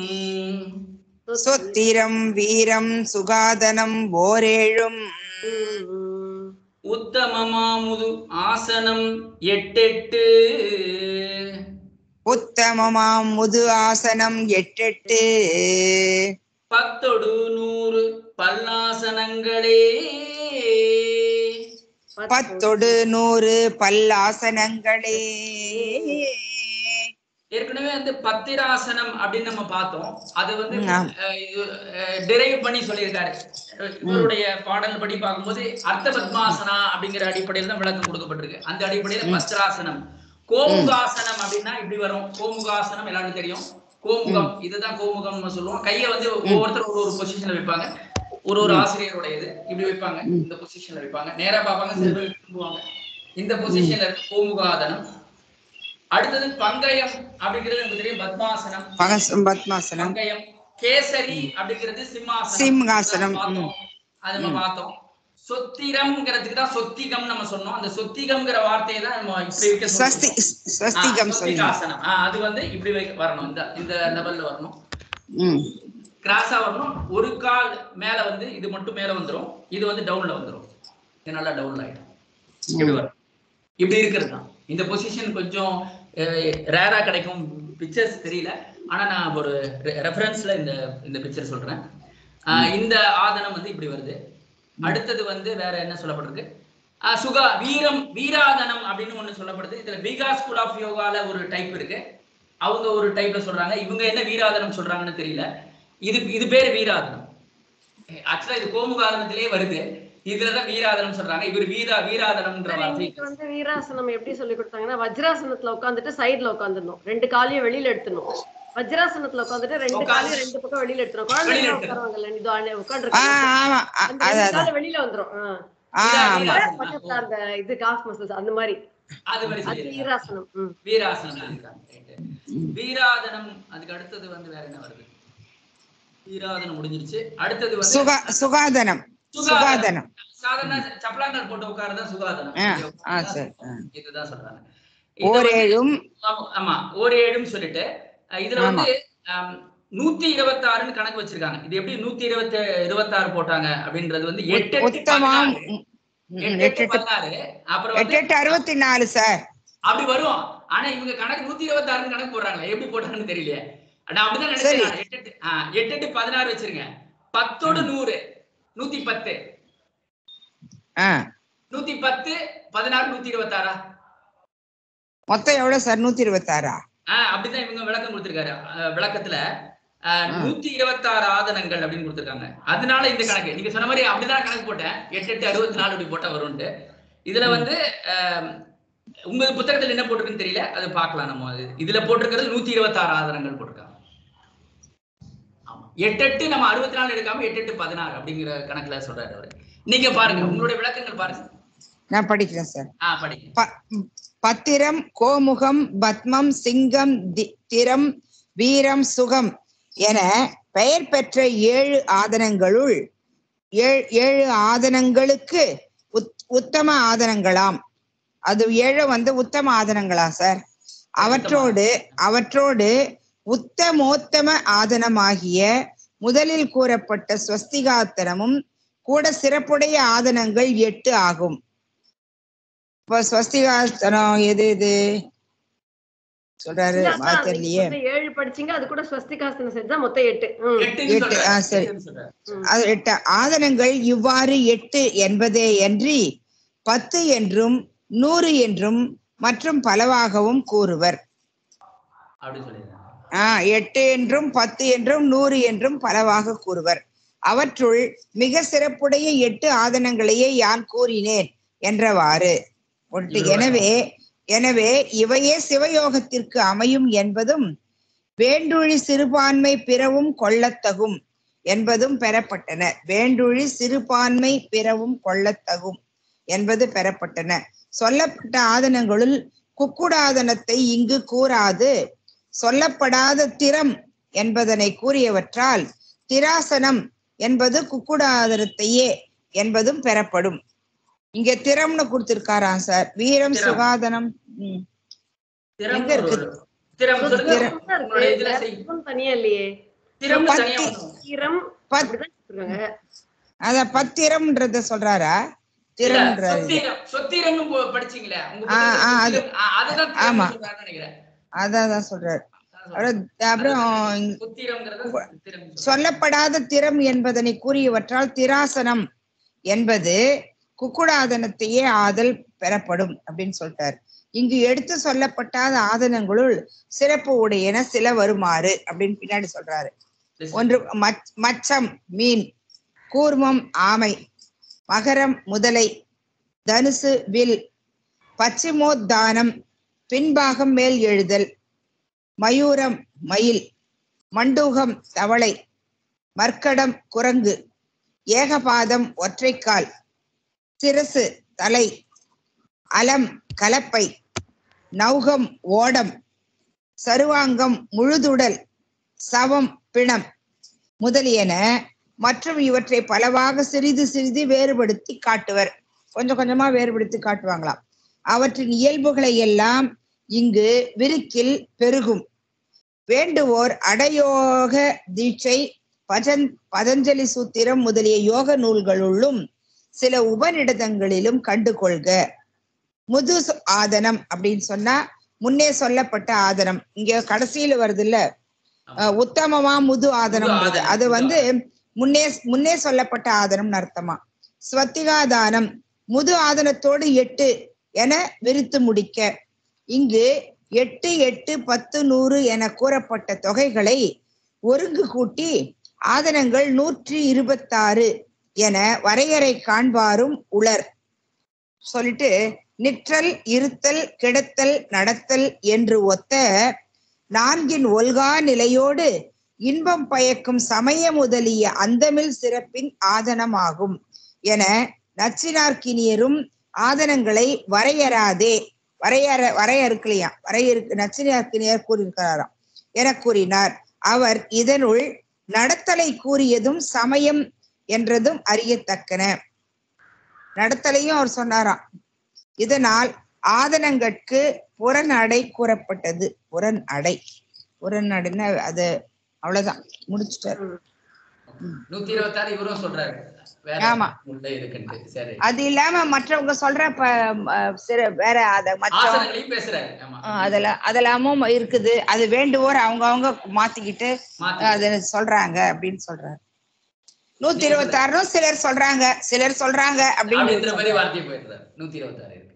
சொத்திரம் வீரம் சுகாதனம் ஓரேழும் ம். உத்தமமாமுது ஆசனம் எட்டெட்டு உத்தமமாம் முது ஆசனம் எட்டெட்டு பத்தொடு நூறு பல்லாசனங்களே பத்தொடு நூறு பல்லாசனங்களே ஏற்கனவே வந்து பத்திராசனம் அப்படின்னு நம்ம பார்த்தோம் அது வந்து ம், ஆம். டிரைவ் பண்ணி சொல்லியிருக்காரு அஹ் இவருடைய பாடல் படி பார்க்கும்போது அர்த்த பத்மாசனா அப்படிங்கிற அடிப்படையில் தான் விளக்கம் கொடுக்கப்பட்டிருக்கு அந்த அடிப்படையில பத்திராசனம் கோமுகாசனம் அப்படின்னா இப்படி வரும் கோமுகாசனம் எல்லாருக்கும் தெரியும் கோமுகம் இதுதான் கோமுகம் சொல்லுவோம் கையை வந்து ஒவ்வொருத்தர் ஒரு ஒரு பொசிஷன்ல வைப்பாங்க ஒரு ஒரு ஆசிரியருடையது இப்படி வைப்பாங்க இந்த பொசிஷன்ல வைப்பாங்க நேரா பார்ப்பாங்க சில பேர் திரும்புவாங்க இந்த பொசிஷன்ல இருக்கு கோமுகாதனம் அடுத்தது பங்கயம் அப்படிங்கிறது நமக்கு தெரியும் பத்மாசனம் பகசம் பத்மாசனம் பங்கயம் கேசரி அப்படிங்கிறது சிம்மாசனம் சிம்ஹாசனம், அது பார்த்தோம். அது நம்ம பார்த்தோம் சொத்திரம்ங்கிறதுக்கு தான் சொத்திகம் நம்ம சொன்னோம் அந்த சொத்திகம்ங்கிற வார்த்தையை தான் நம்ம இப்படி வைக்க ஸ்வஸ்தி சொல்றோம். ஸ்வஸ்திகம் ஆ, சொல்லுங்க சொத்திகாசனம். ஆ, அது வந்து இப்படி வைக்க வரணும் இந்த இந்த லெவல்ல வரணும் ம் கிராஸா வரணும் ஒரு கால் மேல வந்து இது மட்டும் மேல வந்துரும் இது வந்து டவுன்ல வந்துரும் இது நல்லா டவுன்ல ஆயிடும் இப்படி வரும் இப்படி இருக்கிறது தான் இந்த பொசிஷன் கொஞ்சம் ரேரா கிடைக்கும் பிக்சர்ஸ் தெரியல ஆனா நான் ஒரு ரெஃபரன்ஸ்ல இந்த இந்த பிக்சர் சொல்றேன் ஆஹ் இந்த ஆதனம் வந்து இப்படி வருது அடுத்தது வந்து வேற என்ன சொல்லப்பட்டிருக்கு ஆஹ் சுகா வீரம் வீராதனம் அப்படின்னு ஒண்ணு சொல்லப்படுது இதுல பீகா ஸ்கூல் ஆஃப் யோகால ஒரு டைப் இருக்கு அவங்க ஒரு டைப்ல சொல்றாங்க இவங்க என்ன வீராதனம் சொல்றாங்கன்னு தெரியல இது இது பேரு வீராதனம் ஆக்சுவலா இது கோமுகாதனத்திலேயே வருது இதுலதான் வீராதனம் சொல்றாங்க இவர் வீரா வீராதனம்ன்ற சார், வார்த்தை இன்னைக்கு வந்து வீராசனம் எப்படி சொல்லி கொடுத்தாங்கன்னா வஜ்ராசனத்துல உட்காந்துட்டு சைடுல உட்காந்துடணும் ரெண்டு காலையும் வெளியில எடுத்துடணும் வஜ்ராசனத்துல உட்காந்துட்டு ரெண்டு உட்காந்து- காலையும் ரெண்டு பக்கம் வெளியில எடுத்துரும் வெளியில குழந்தைங்க எடுத்துரும். உட்காருவாங்கல்ல இது ஆ உட்காந்துருக்காங்க ஆமா அ- அந்த அது ரெண்டு அதான் கால வெளியில வந்துரும் ஆ. ஆ வீரா- ஆமா வீராசனம். பக்கத்துல அந்த இது காஃப் மசில்ஸ் அந்த மாதிரி அது மாதிரி அது சொல்லியிருக்காங்க. வீராசனம் ம். வீராசனம் சொல்லியிருக்காங்க. Right. வீராதனம் அதுக்கு அடுத்தது வந்து வேற என்ன வருது வீராதனம் முடிஞ்சிருச்சு அடுத்தது வந்து சுகா சுகாதனம் சுகாதனம் சாதாரண சப்பலாங்கல் போட்டு உட்கார்றதா சுகாதனம் ஆ, இங்க ஆ, உட்கார்ந்தா சரி, ஆ. இதுதான் சொல்றாங்க இது வந்து- ஓரேழும் ஆமா- ஆமா ஓரேழும் சொல்லிட்டு அஹ் இதுல ஆமா. வந்து ஆம், நூத்தி இருபத்தி ஆறுன்னு கணக்கு வச்சிருக்காங்க இது எப்படி நூத்தி இருபத்தி இருபத்தி ஆறு போட்டாங்க அப்படின்றது வந்து எட்டு எட்டு உத்தமம் பதினாறு. ம், ம், எட்டு எட்டு எட்டு எட்டு பதினாறு அப்புறம் எட்டு வந்து எட்டு அறுபத்தி நாலு சார் அப்படி வரும் ஆனா இவங்க கணக்கு நூத்தி இருபத்தி ஆறுன்னு கணக்கு போடுறாங்களே எப்படி போட்டாங்கன்னு தெரியலையே நான் அப்படிதான் சரி. நினைச்சேன் எட்டு எட்டு ஆ, எட்டு எட்டு பதினாறு வச்சிருங்க பத்தோடு நூறு நூத்தி பத்து ஆ நூத்தி பத்து பதினாறு நூத்தி இருபத்தாறா மொத்தம் எவ்வளவு சார் நூத்தி இருபத்தாறா ஆஹ் அப்படிதான் இவங்க விளக்கம் கொடுத்திருக்காரு அஹ் விளக்கத்துல ஆஹ் நூத்தி இருபத்தாறு ஆதனங்கள் அப்படின்னு கொடுத்திருக்காங்க அதனால இந்த கணக்கு நீங்க சொன்ன மாதிரி அப்படிதான் கணக்கு போட்டேன் எட்டு எட்டு அறுபத்தி நாலு அப்படி போட்டா வரும்ட்டு இதுல வந்து ஆஹ் உங்க புத்தகத்துல என்ன போட்டிருக்குன்னு தெரியல அதை பார்க்கலாம் நம்ம அது இதுல போட்டிருக்கிறது நூத்தி இருபத்தாறு ஆதனங்கள் போட்டிருக்காங்க ஆமா எட்டு எட்டு நம்ம அறுபத்தி நாலு எடுக்காம எட்டு எட்டு பதினாறு அப்படிங்கிற கணக்குல சொல்றாரு அவரு நீங்க பாருங்க உங்களுடைய விளக்கங்கள் பாருங்க நான் படிக்கிறேன் சார் ஆஹ் படிங்க ப- பத்திரம் கோமுகம் பத்மம் சிங்கம் தி- திறம் வீரம் சுகம் என பெயர் பெற்ற ஏழு ஆதனங்களுள் ஏழு ஏழு ஆதனங்களுக்கு உத்- உத்தம ஆதனங்களாம் அது ஏழு வந்து உத்தம ஆதனங்களா சார் அவற்றோடு அவற்றோடு உத்தமோத்தம ஆதனமாகிய முதலில் கூறப்பட்ட ஸ்வஸ்திகாத்தனமும் கூட சிறப்புடைய ஆதனங்கள் எட்டு ஆகும் இப்ப ஸ்வஸ்திகாஸ்தனம் எது இது சொல்றாரு இல்ல, அதான் அன்னைக்கு தெரியலையே மொத்தம் ஏழு படிச்சீங்க அது கூட ஸ்வஸ்திகாசனம் செஞ்சா மொத்தம் எட்டு ம். எட்டுன்னு எட்டு, ஆ, சொல்றாரு. சரி. எட்டுன்னு சொல்றாரு. அது எட்டு ஆதனங்கள் இவ்வாறு எட்டு என்பதே அன்றி பத்து என்றும் நூறு என்றும் மற்றும் பலவாகவும் கூறுவர் அப்படி சொல்லிடுறாங்க ஆஹ் எட்டு என்றும் பத்து என்றும் நூறு என்றும் பலவாக கூறுவர் அவற்றுள் மிக சிறப்புடைய எட்டு ஆதனங்களையே யான் கூறினேன் என்றவாறு ஒன்று எனவே எனவே இவையே சிவயோகத்திற்கு அமையும் என்பதும் வேண்டுழி சிறுபான்மை பிறவும் கொள்ளத்தகும் என்பதும் பெறப்பட்டன வேண்டுழி சிறுபான்மை பிறவும் கொள்ளத்தகும் என்பது பெறப்பட்டன சொல்லப்பட்ட ஆதனங்களுள் குக்குடாதனத்தை இங்கு கூறாது சொல்லப்படாத திறம் என்பதனை கூறியவற்றால் திராசனம் என்பது குக்குடாதனத்தையே என்பதும் பெறப்படும் இங்க திறம்னு கொடுத்திருக்காராம் சார் வீரம் திறம். சுகாதனம் ம். திறம் எங்க இருக்கு? ஒரு- திறம் சொல்லுங்க. திறம். உங்களுடைய இதுல செய். திறம் தனியா இல்லையே திறம் பத்தி. தனியா வரும். திறம் பத் அப்படிதான் சொல்றாங்க அத பத்திரம்ன்றத சொல்றாரா இல்ல, திறம்ன்றது சொத்திரம் சொத்திரம்னு போ- படிச்சீங்களே உங்க ஆ, புத்தகத்துல ஆ, அது- சொத்திரம். ஆ, அதுதான் திறம் ஆமா. சொல்றாருன்னு நினைக்கிறேன் அதான் தான் சொல்றாரு அதான் அப்புறம் அப்புறம் சொத்திரம்ங்கிறத திறம் சொல்றாரு. சொல்லப்படாத திறம் என்பதனை கூறியவற்றால் திராசனம் என்பது குக்குடாதனத்தையே ஆதல் பெறப்படும் அப்படின்னு சொல்லிட்டார் இங்கு எடுத்து சொல்லப்பட்டாத ஆதனங்களுள் சிறப்பு உடையன சில வருமாறு அப்படின்னு பின்னாடி சொல்றாரு ஒன்று மச்- மச்சம் மீன் கூர்மம் ஆமை மகரம் முதலை தனுசு வில் பச்சிமோத்தானம் பின்பாகம் மேல் எழுதல் மயூரம் மயில் மண்டூகம் தவளை மர்க்கடம் குரங்கு ஏகபாதம் ஒற்றைக்கால் சிரசு தலை அலம் கலப்பை நௌகம் ஓடம் சருவாங்கம் முழுதுடல் சவம் பிணம் முதலியன மற்றும் இவற்றை பலவாக சிறிது சிறிது வேறுபடுத்தி காட்டுவர் கொஞ்சம் கொஞ்சமா வேறுபடுத்தி காட்டுவாங்களாம் அவற்றின் இயல்புகளை எல்லாம் இங்கு விருக்கில் பெருகும் வேண்டுவோர் அடயோக தீட்சை பஜன் பதஞ்சலி சூத்திரம் முதலிய யோக நூல்களுள்ளும் சில உபநிடதங்களிலும் கண்டு கொள்க முது சொ- ஆதனம் அப்படின்னு சொன்னா முன்னே சொல்லப்பட்ட ஆதனம் இங்க கடைசியில வருது இல்ல உத்தமமா முது ஆதனம்ன்றது ஆதனம், அது முது வந்து முன்னே முன்னே சொல்லப்பட்ட ஆதனம்னு அர்த்தமா ஸ்வத்திகாதானம் முது ஆதனத்தோடு எட்டு என விரித்து முடிக்க இங்கு எட்டு எட்டு பத்து நூறு என கூறப்பட்ட தொகைகளை ஒருங்கு கூட்டி ஆதனங்கள் நூற்றி இருபத்தாறு என வரையறை காண்பாரும் உளர் சொல்லிட்டு நிற்றல் இருத்தல் கிடத்தல் நடத்தல் என்று ஒத்த நான்கின் ஒல்கா நிலையோடு இன்பம் பயக்கும் சமய முதலிய அந்தமில் சிறப்பின் ஆதனமாகும் என நச்சினார்க்கினியரும் ஆதனங்களை வரையறாதே வரையற வரையறுக்கலையாம் வரையறுக்கு நச்சினார்க்கினியர் கூறியிருக்கிறாராம் என கூறினார் அவர் இதனுள் நடத்தலை கூறியதும் சமயம் என்றதும் அறியத்தக்கன நடத்தலையும் அவர் சொன்னாராம் இதனால் ஆதனங்கட்கு புறன் அடை கூறப்பட்டது புறன் அடை புறன் அடைன்னா அது அவ்வளவுதான் முடிச்சுட்டாரு நூத்தி இருபத்தாறு இவரும் சொல்றாரு வேற ஆமா. உள்ள இருக்குன்ட்டு சரி அது இல்லாம மற்றவங்க சொல்ற ப- அஹ் சிற- வேற அத மற்ற ஆசனங்களையும் பேசுறாரு ஆமா அதெல்லாம் அதெல்லாமும் இருக்குது அது வேண்டுவோர் அவங்க அவங்க மாத்திக்கிட்டு மாத்தி அது சொல்றாங்க அப்படின்னு சொல்றாரு நூத்தி இருபத்தாறும் சிலர் சொல்றாங்க சிலர் சொல்றாங்க அப்படின்ற அப்படின்னு மாதிரி வார்த்தையை போயிடுறாரு நூத்தி இருபத்தாறு இருக்கு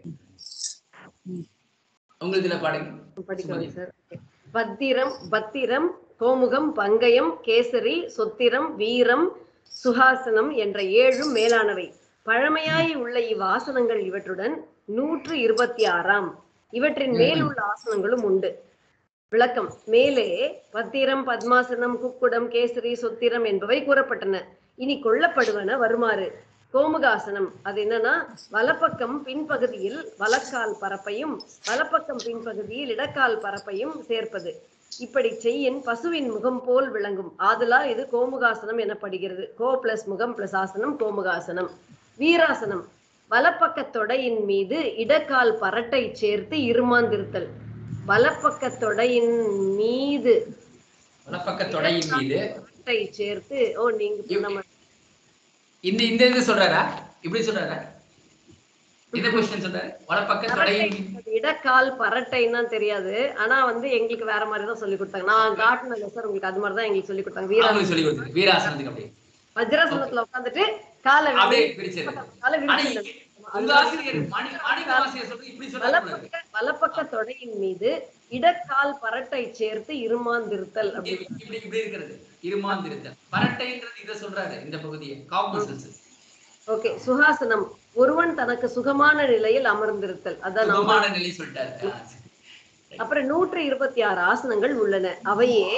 உங்களுக்கு இதுல பாடுங்க படிக்கிறேன் சார் பத்திரம் பத்திரம் கோமுகம் பங்கயம் கேசரி சொத்திரம் வீரம் சுஹாசனம் என்ற ஏழும் மேலானவை பழமையாய் உள்ள இவ்வாசனங்கள் இவற்றுடன் நூற்று இருபத்தி ஆறாம் இவற்றின் மேல் உள்ள ஆசனங்களும் உண்டு விளக்கம் மேலே பத்திரம் பத்மாசனம் குக்குடம் கேசரி சொத்திரம் என்பவை கூறப்பட்டன இனி கொள்ளப்படுவன வருமாறு கோமுகாசனம் அது என்னன்னா வலப்பக்கம் பின்பகுதியில் வலக்கால் பரப்பையும் வலப்பக்கம் பின்பகுதியில் இடக்கால் பரப்பையும் சேர்ப்பது இப்படி செய்யின் பசுவின் முகம் போல் விளங்கும் ஆதலால் இது கோமுகாசனம் எனப்படுகிறது கோ பிளஸ் முகம் பிளஸ் ஆசனம் கோமுகாசனம் வீராசனம் வலப்பக்க தொடையின் மீது இடக்கால் பரட்டை சேர்த்து இருமாந்திருத்தல் வலப்பக்க தொடையின் மீது வலப்பக்க தொடையின் மீது பரட்டை சேர்த்து ஓ நீங்க சொன்ன மாதிரி இந்த இந்த இது சொல்றாரா இப்படி சொல்றாரா இந்த கொஸ்டின் சொல்றாரு வலப்பக்க தொடையின் மீது அது இடக்கால் பரட்டைன்னா தெரியாது ஆனா வந்து எங்களுக்கு வேற மாதிரி தான் சொல்லி கொடுத்தாங்க நான் காட்டினது சார் உங்களுக்கு அது மாதிரி தான் எங்களுக்கு சொல்லி கொடுத்தாங்க வீரா அவங்களுக்கு சொல்லி கொடுத்தது வீராசனத்துக்கு அப்படியே வஜ்ராசனத்துல உட்காந்துட்டு காலை அப்படியே வெளியே பிரிச்சது காலை ஆனா விரிச்சு இங்க- உங்க ஆசிரியர் மணி மாணிக்க ஆசிரியர் சொல்றது இப்படி சொல்றாரு வலப்பக்க வலப்பக்க தொடையின் மீது இடக்கால் பரட்டை சேர்த்து இருமாந்திருத்தல் இப்படி அப்படி இப்படி இப்படி இருக்கிறது இருமாந்திருத்தல் பரட்டைன்றது இத சொல்றாரு இந்த பகுதியை காம்பசல்ஸ் ஓகே சுகாசனம் ஒருவன் தனக்கு சுகமான நிலையில் அமர்ந்திருத்தல் அதான் நாம சுகமான நிலை சொல்லிட்டாரு ஆ, சரி. அப்புறம் நூற்றி இருபத்தி ஆறு ஆசனங்கள் உள்ளன அவையே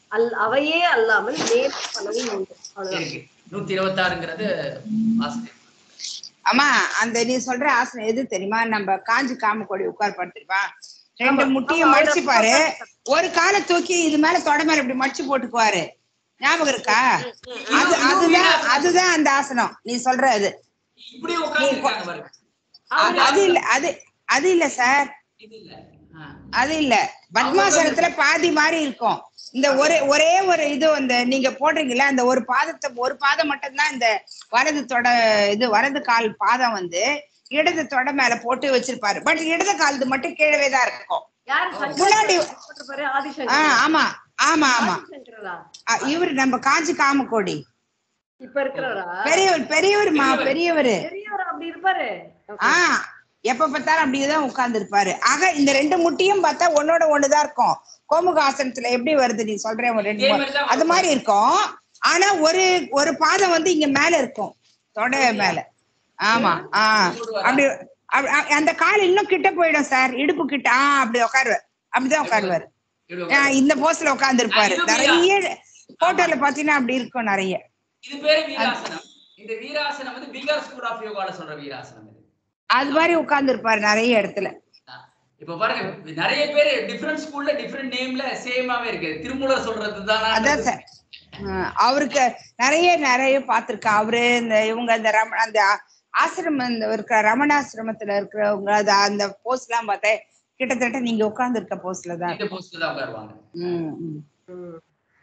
அல் அவையே அல்லாமல் மேலும் பலவும் உண்டு அவ்வளவுதான் இருக்கு நூத்தி இருபத்தி ஆறுங்கிறது ஆசிரியர் அம்மா அந்த நீ சொல்ற ஆசனம் எது தெரியுமா நம்ம காஞ்சி காமக்கோடி உட்கார் படுத்துருப்பா ரெண்டு ஆமா, முட்டியும் ஆமா, மடிச்சு ஆமா. பாரு ஒரு காலை தூக்கி இது மேல தொட மேல இப்படி மடிச்சு போட்டுக்குவாரு ஞாபகம் இருக்கா அது அதுதான் அதுதான் அந்த ஆசனம் நீ சொல்ற அது இப்படி உட்கார்ந்துருக்காங்க பாருங்க அது- அது இல்ல அது அது இல்ல சார் இது இல்ல ஆ. அது இல்ல பத்மாசனத்துல பாதி மாதிரி இருக்கும் இந்த ஒரே ஒரே ஒரு இது அந்த நீங்க போடுறீங்கல்ல அந்த ஒரு பாதத்தை ஒரு பாதம் மட்டும்தான் இந்த வலது தொட இது வலது கால் பாதம் வந்து இடது தொட மேல போட்டு வச்சிருப்பாரு பட் இடது கால்து மட்டும் கீழவே தான் இருக்கும் யாரு முன்னாடி- சங்கர் போட்டிருப்பாரு ஆஹ் ஆதிசங்கர் ஆமா ஆமா ஆமா ஆதிசங்கரா அஹ் இவரு நம்ம காஞ்சி காமக்கோடி இப்ப இருக்கிறவரா பெரியவர் பெரியவருமா பெரியவரு பெரியவர் அப்படி இருப்பாரு ஆஹ் எப்ப பார்த்தாலும் அப்படியேதான் உட்கார்ந்து இருப்பாரு ஆக இந்த ரெண்டு முட்டியும் பார்த்தா ஒன்னோட ஒண்ணுதான் இருக்கும் கோமுகாசனத்துல எப்படி வருது நீ சொல்றேன் ஒரு ரெண்டு இதே மூணு- மாதிரி தான் அது மாதிரி இருக்கும் ஆனா ஒரு ஒரு பாதம் வந்து இங்க மேல இருக்கும் தொடை மேல ஆமா ஆஹ் அப்படி அப்படி- அ- அந்த கால் இன்னும் கிட்ட போயிடும் சார் இடுப்பு கிட்ட ஆஹ் அப்படி உட்காருவார் அப்படிதான் உட்காருவாரு இப்படி ஆஹ் உட்காரு. இந்த போஸ்ல உட்கார்ந்து இருப்பாரு ஆ, இது நிறைய போட்டோல பாத்தீங்கன்னா அப்படி இருக்கும் நிறைய இது பேரு வீராசனம் இந்த வீராசனம் வந்து பீகார் ஸ்கூல் ஆஃப் யோகால சொல்ற வீராசனம் இது அது மாதிரி உட்கார்ந்து இருப்பாரு நிறைய இடத்துல ஆ. இப்ப பாருங்க நிறைய பேர் டிஃபரெண்ட் ஸ்கூல்ல டிஃபரெண்ட் நேம்ல சேமாவே இருக்கு திருமூலர் சொல்றது அதான் சார் ஆஹ் அவருக்கு நிறைய நிறைய பார்த்திருக்கேன் அவரு இந்த இவங்க இந்த ரம அந்த ஆ- ஆசிரமம் இந்த இருக்கிற ரமணாசிரமத்துல இருக்கிறவங்க அது அந்த போஸ்ட் எல்லாம் பார்த்தா கிட்டத்தட்ட நீங்க உட்கார்ந்து இருக்க போஸ்ட்ல தான் இந்த போஸ்ட்ல தான் உட்காருவாங்க ம், ம். ம்.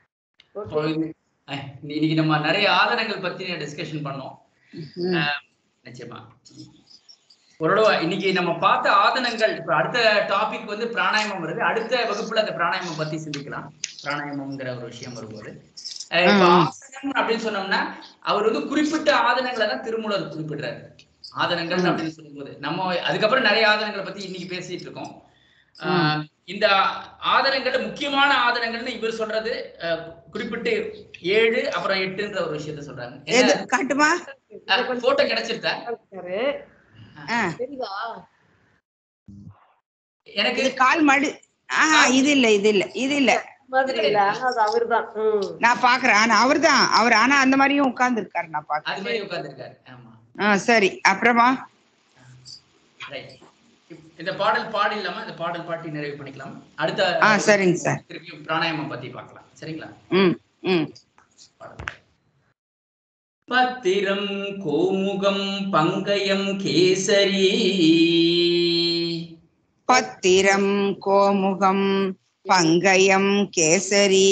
So, இது- அஹ், இன்னைக்கு நம்ம நிறைய ஆதனங்கள் பத்தி டிஸ்கஷன் பண்ணோம் ம். அஹ், நிச்சயமா ஓரளவு இன்னைக்கு நம்ம பார்த்த ஆதனங்கள் இப்ப அடுத்த டாபிக் வந்து பிராணாயாமம் வருது அடுத்த வகுப்புல அந்த பிராணாயாமம் பத்தி சிந்திக்கலாம் பிராணாயாமம்ங்கிற ஒரு விஷயம் வரும்போது அஹ், இப்ப ம். ஆசனம் அப்படின்னு சொன்னோம்னா அவர் வந்து குறிப்பிட்ட ஆதனங்களை தான் திருமூலர் குறிப்பிடுறாரு ஆதனங்கள் அப்படின்னு சொல்லும்போது நம்ம அதுக்கப்புறம் நிறைய ஆதனங்களை பத்தி இன்னைக்கு பேசிட்டு இருக்கோம் ஆஹ், இந்த ஆதனங்கள்ல முக்கியமான ஆதனங்கள்னு இவர் சொல்றது அஹ், குறிப்பிட்டு ஏழு அப்புறம் எட்டுன்ற ஒரு விஷயத்த சொல்றாங்க எது காட்டுமா போட்டோ கிடைச்சிருத்தா இருக்காரு. ஆ, தெரியுதா எனக்கு இது கால் மடி ஆஹா இது இல்ல இது இல்ல இது இல்ல மாதிரி இல்ல அது அவர்தான் ம். நான் பாக்குறேன் ஆனா அவர்தான் அவர் ஆனா அந்த மாதிரியும் உட்கார்ந்து இருக்காரு நான் பாக்குறேன் அது மாதிரி உட்கார்ந்துருக்காரு ஆமா ஆ சரி அப்புறமா ரைட் இந்த பாடல் பாடிடலாமா இந்த பாடல் பாட்டி நிறைவு பண்ணிக்கலாம் அடுத்த ஆ சரிங்க சார் திருப்பியும் பிராணாயாமம் பத்தி பார்க்கலாம் சரிங்களா ம் ம் பத்திரம் கோமுகம் பங்கயம் கேசரி பத்திரம் கோமுகம் பங்கயம் கேசரி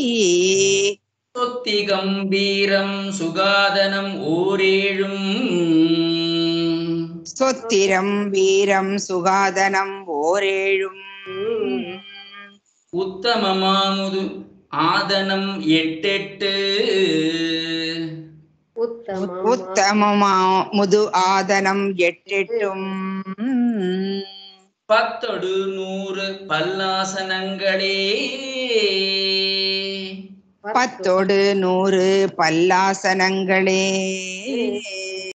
சொத்தி கம்பீரம் சுகாதனம் ஓரேழும் சொத்திரம் வீரம் சுகாதனம் ஓரேழும் உத்தமமாமுது ஆதனம் எட்டெட்டு உத்தமம் உத்தமமா முது ஆதனம் எட்டெட்டும் பத்தொடு நூறு பல்லாசனங்களே பத்தோடு நூறு பல்லாசனங்களே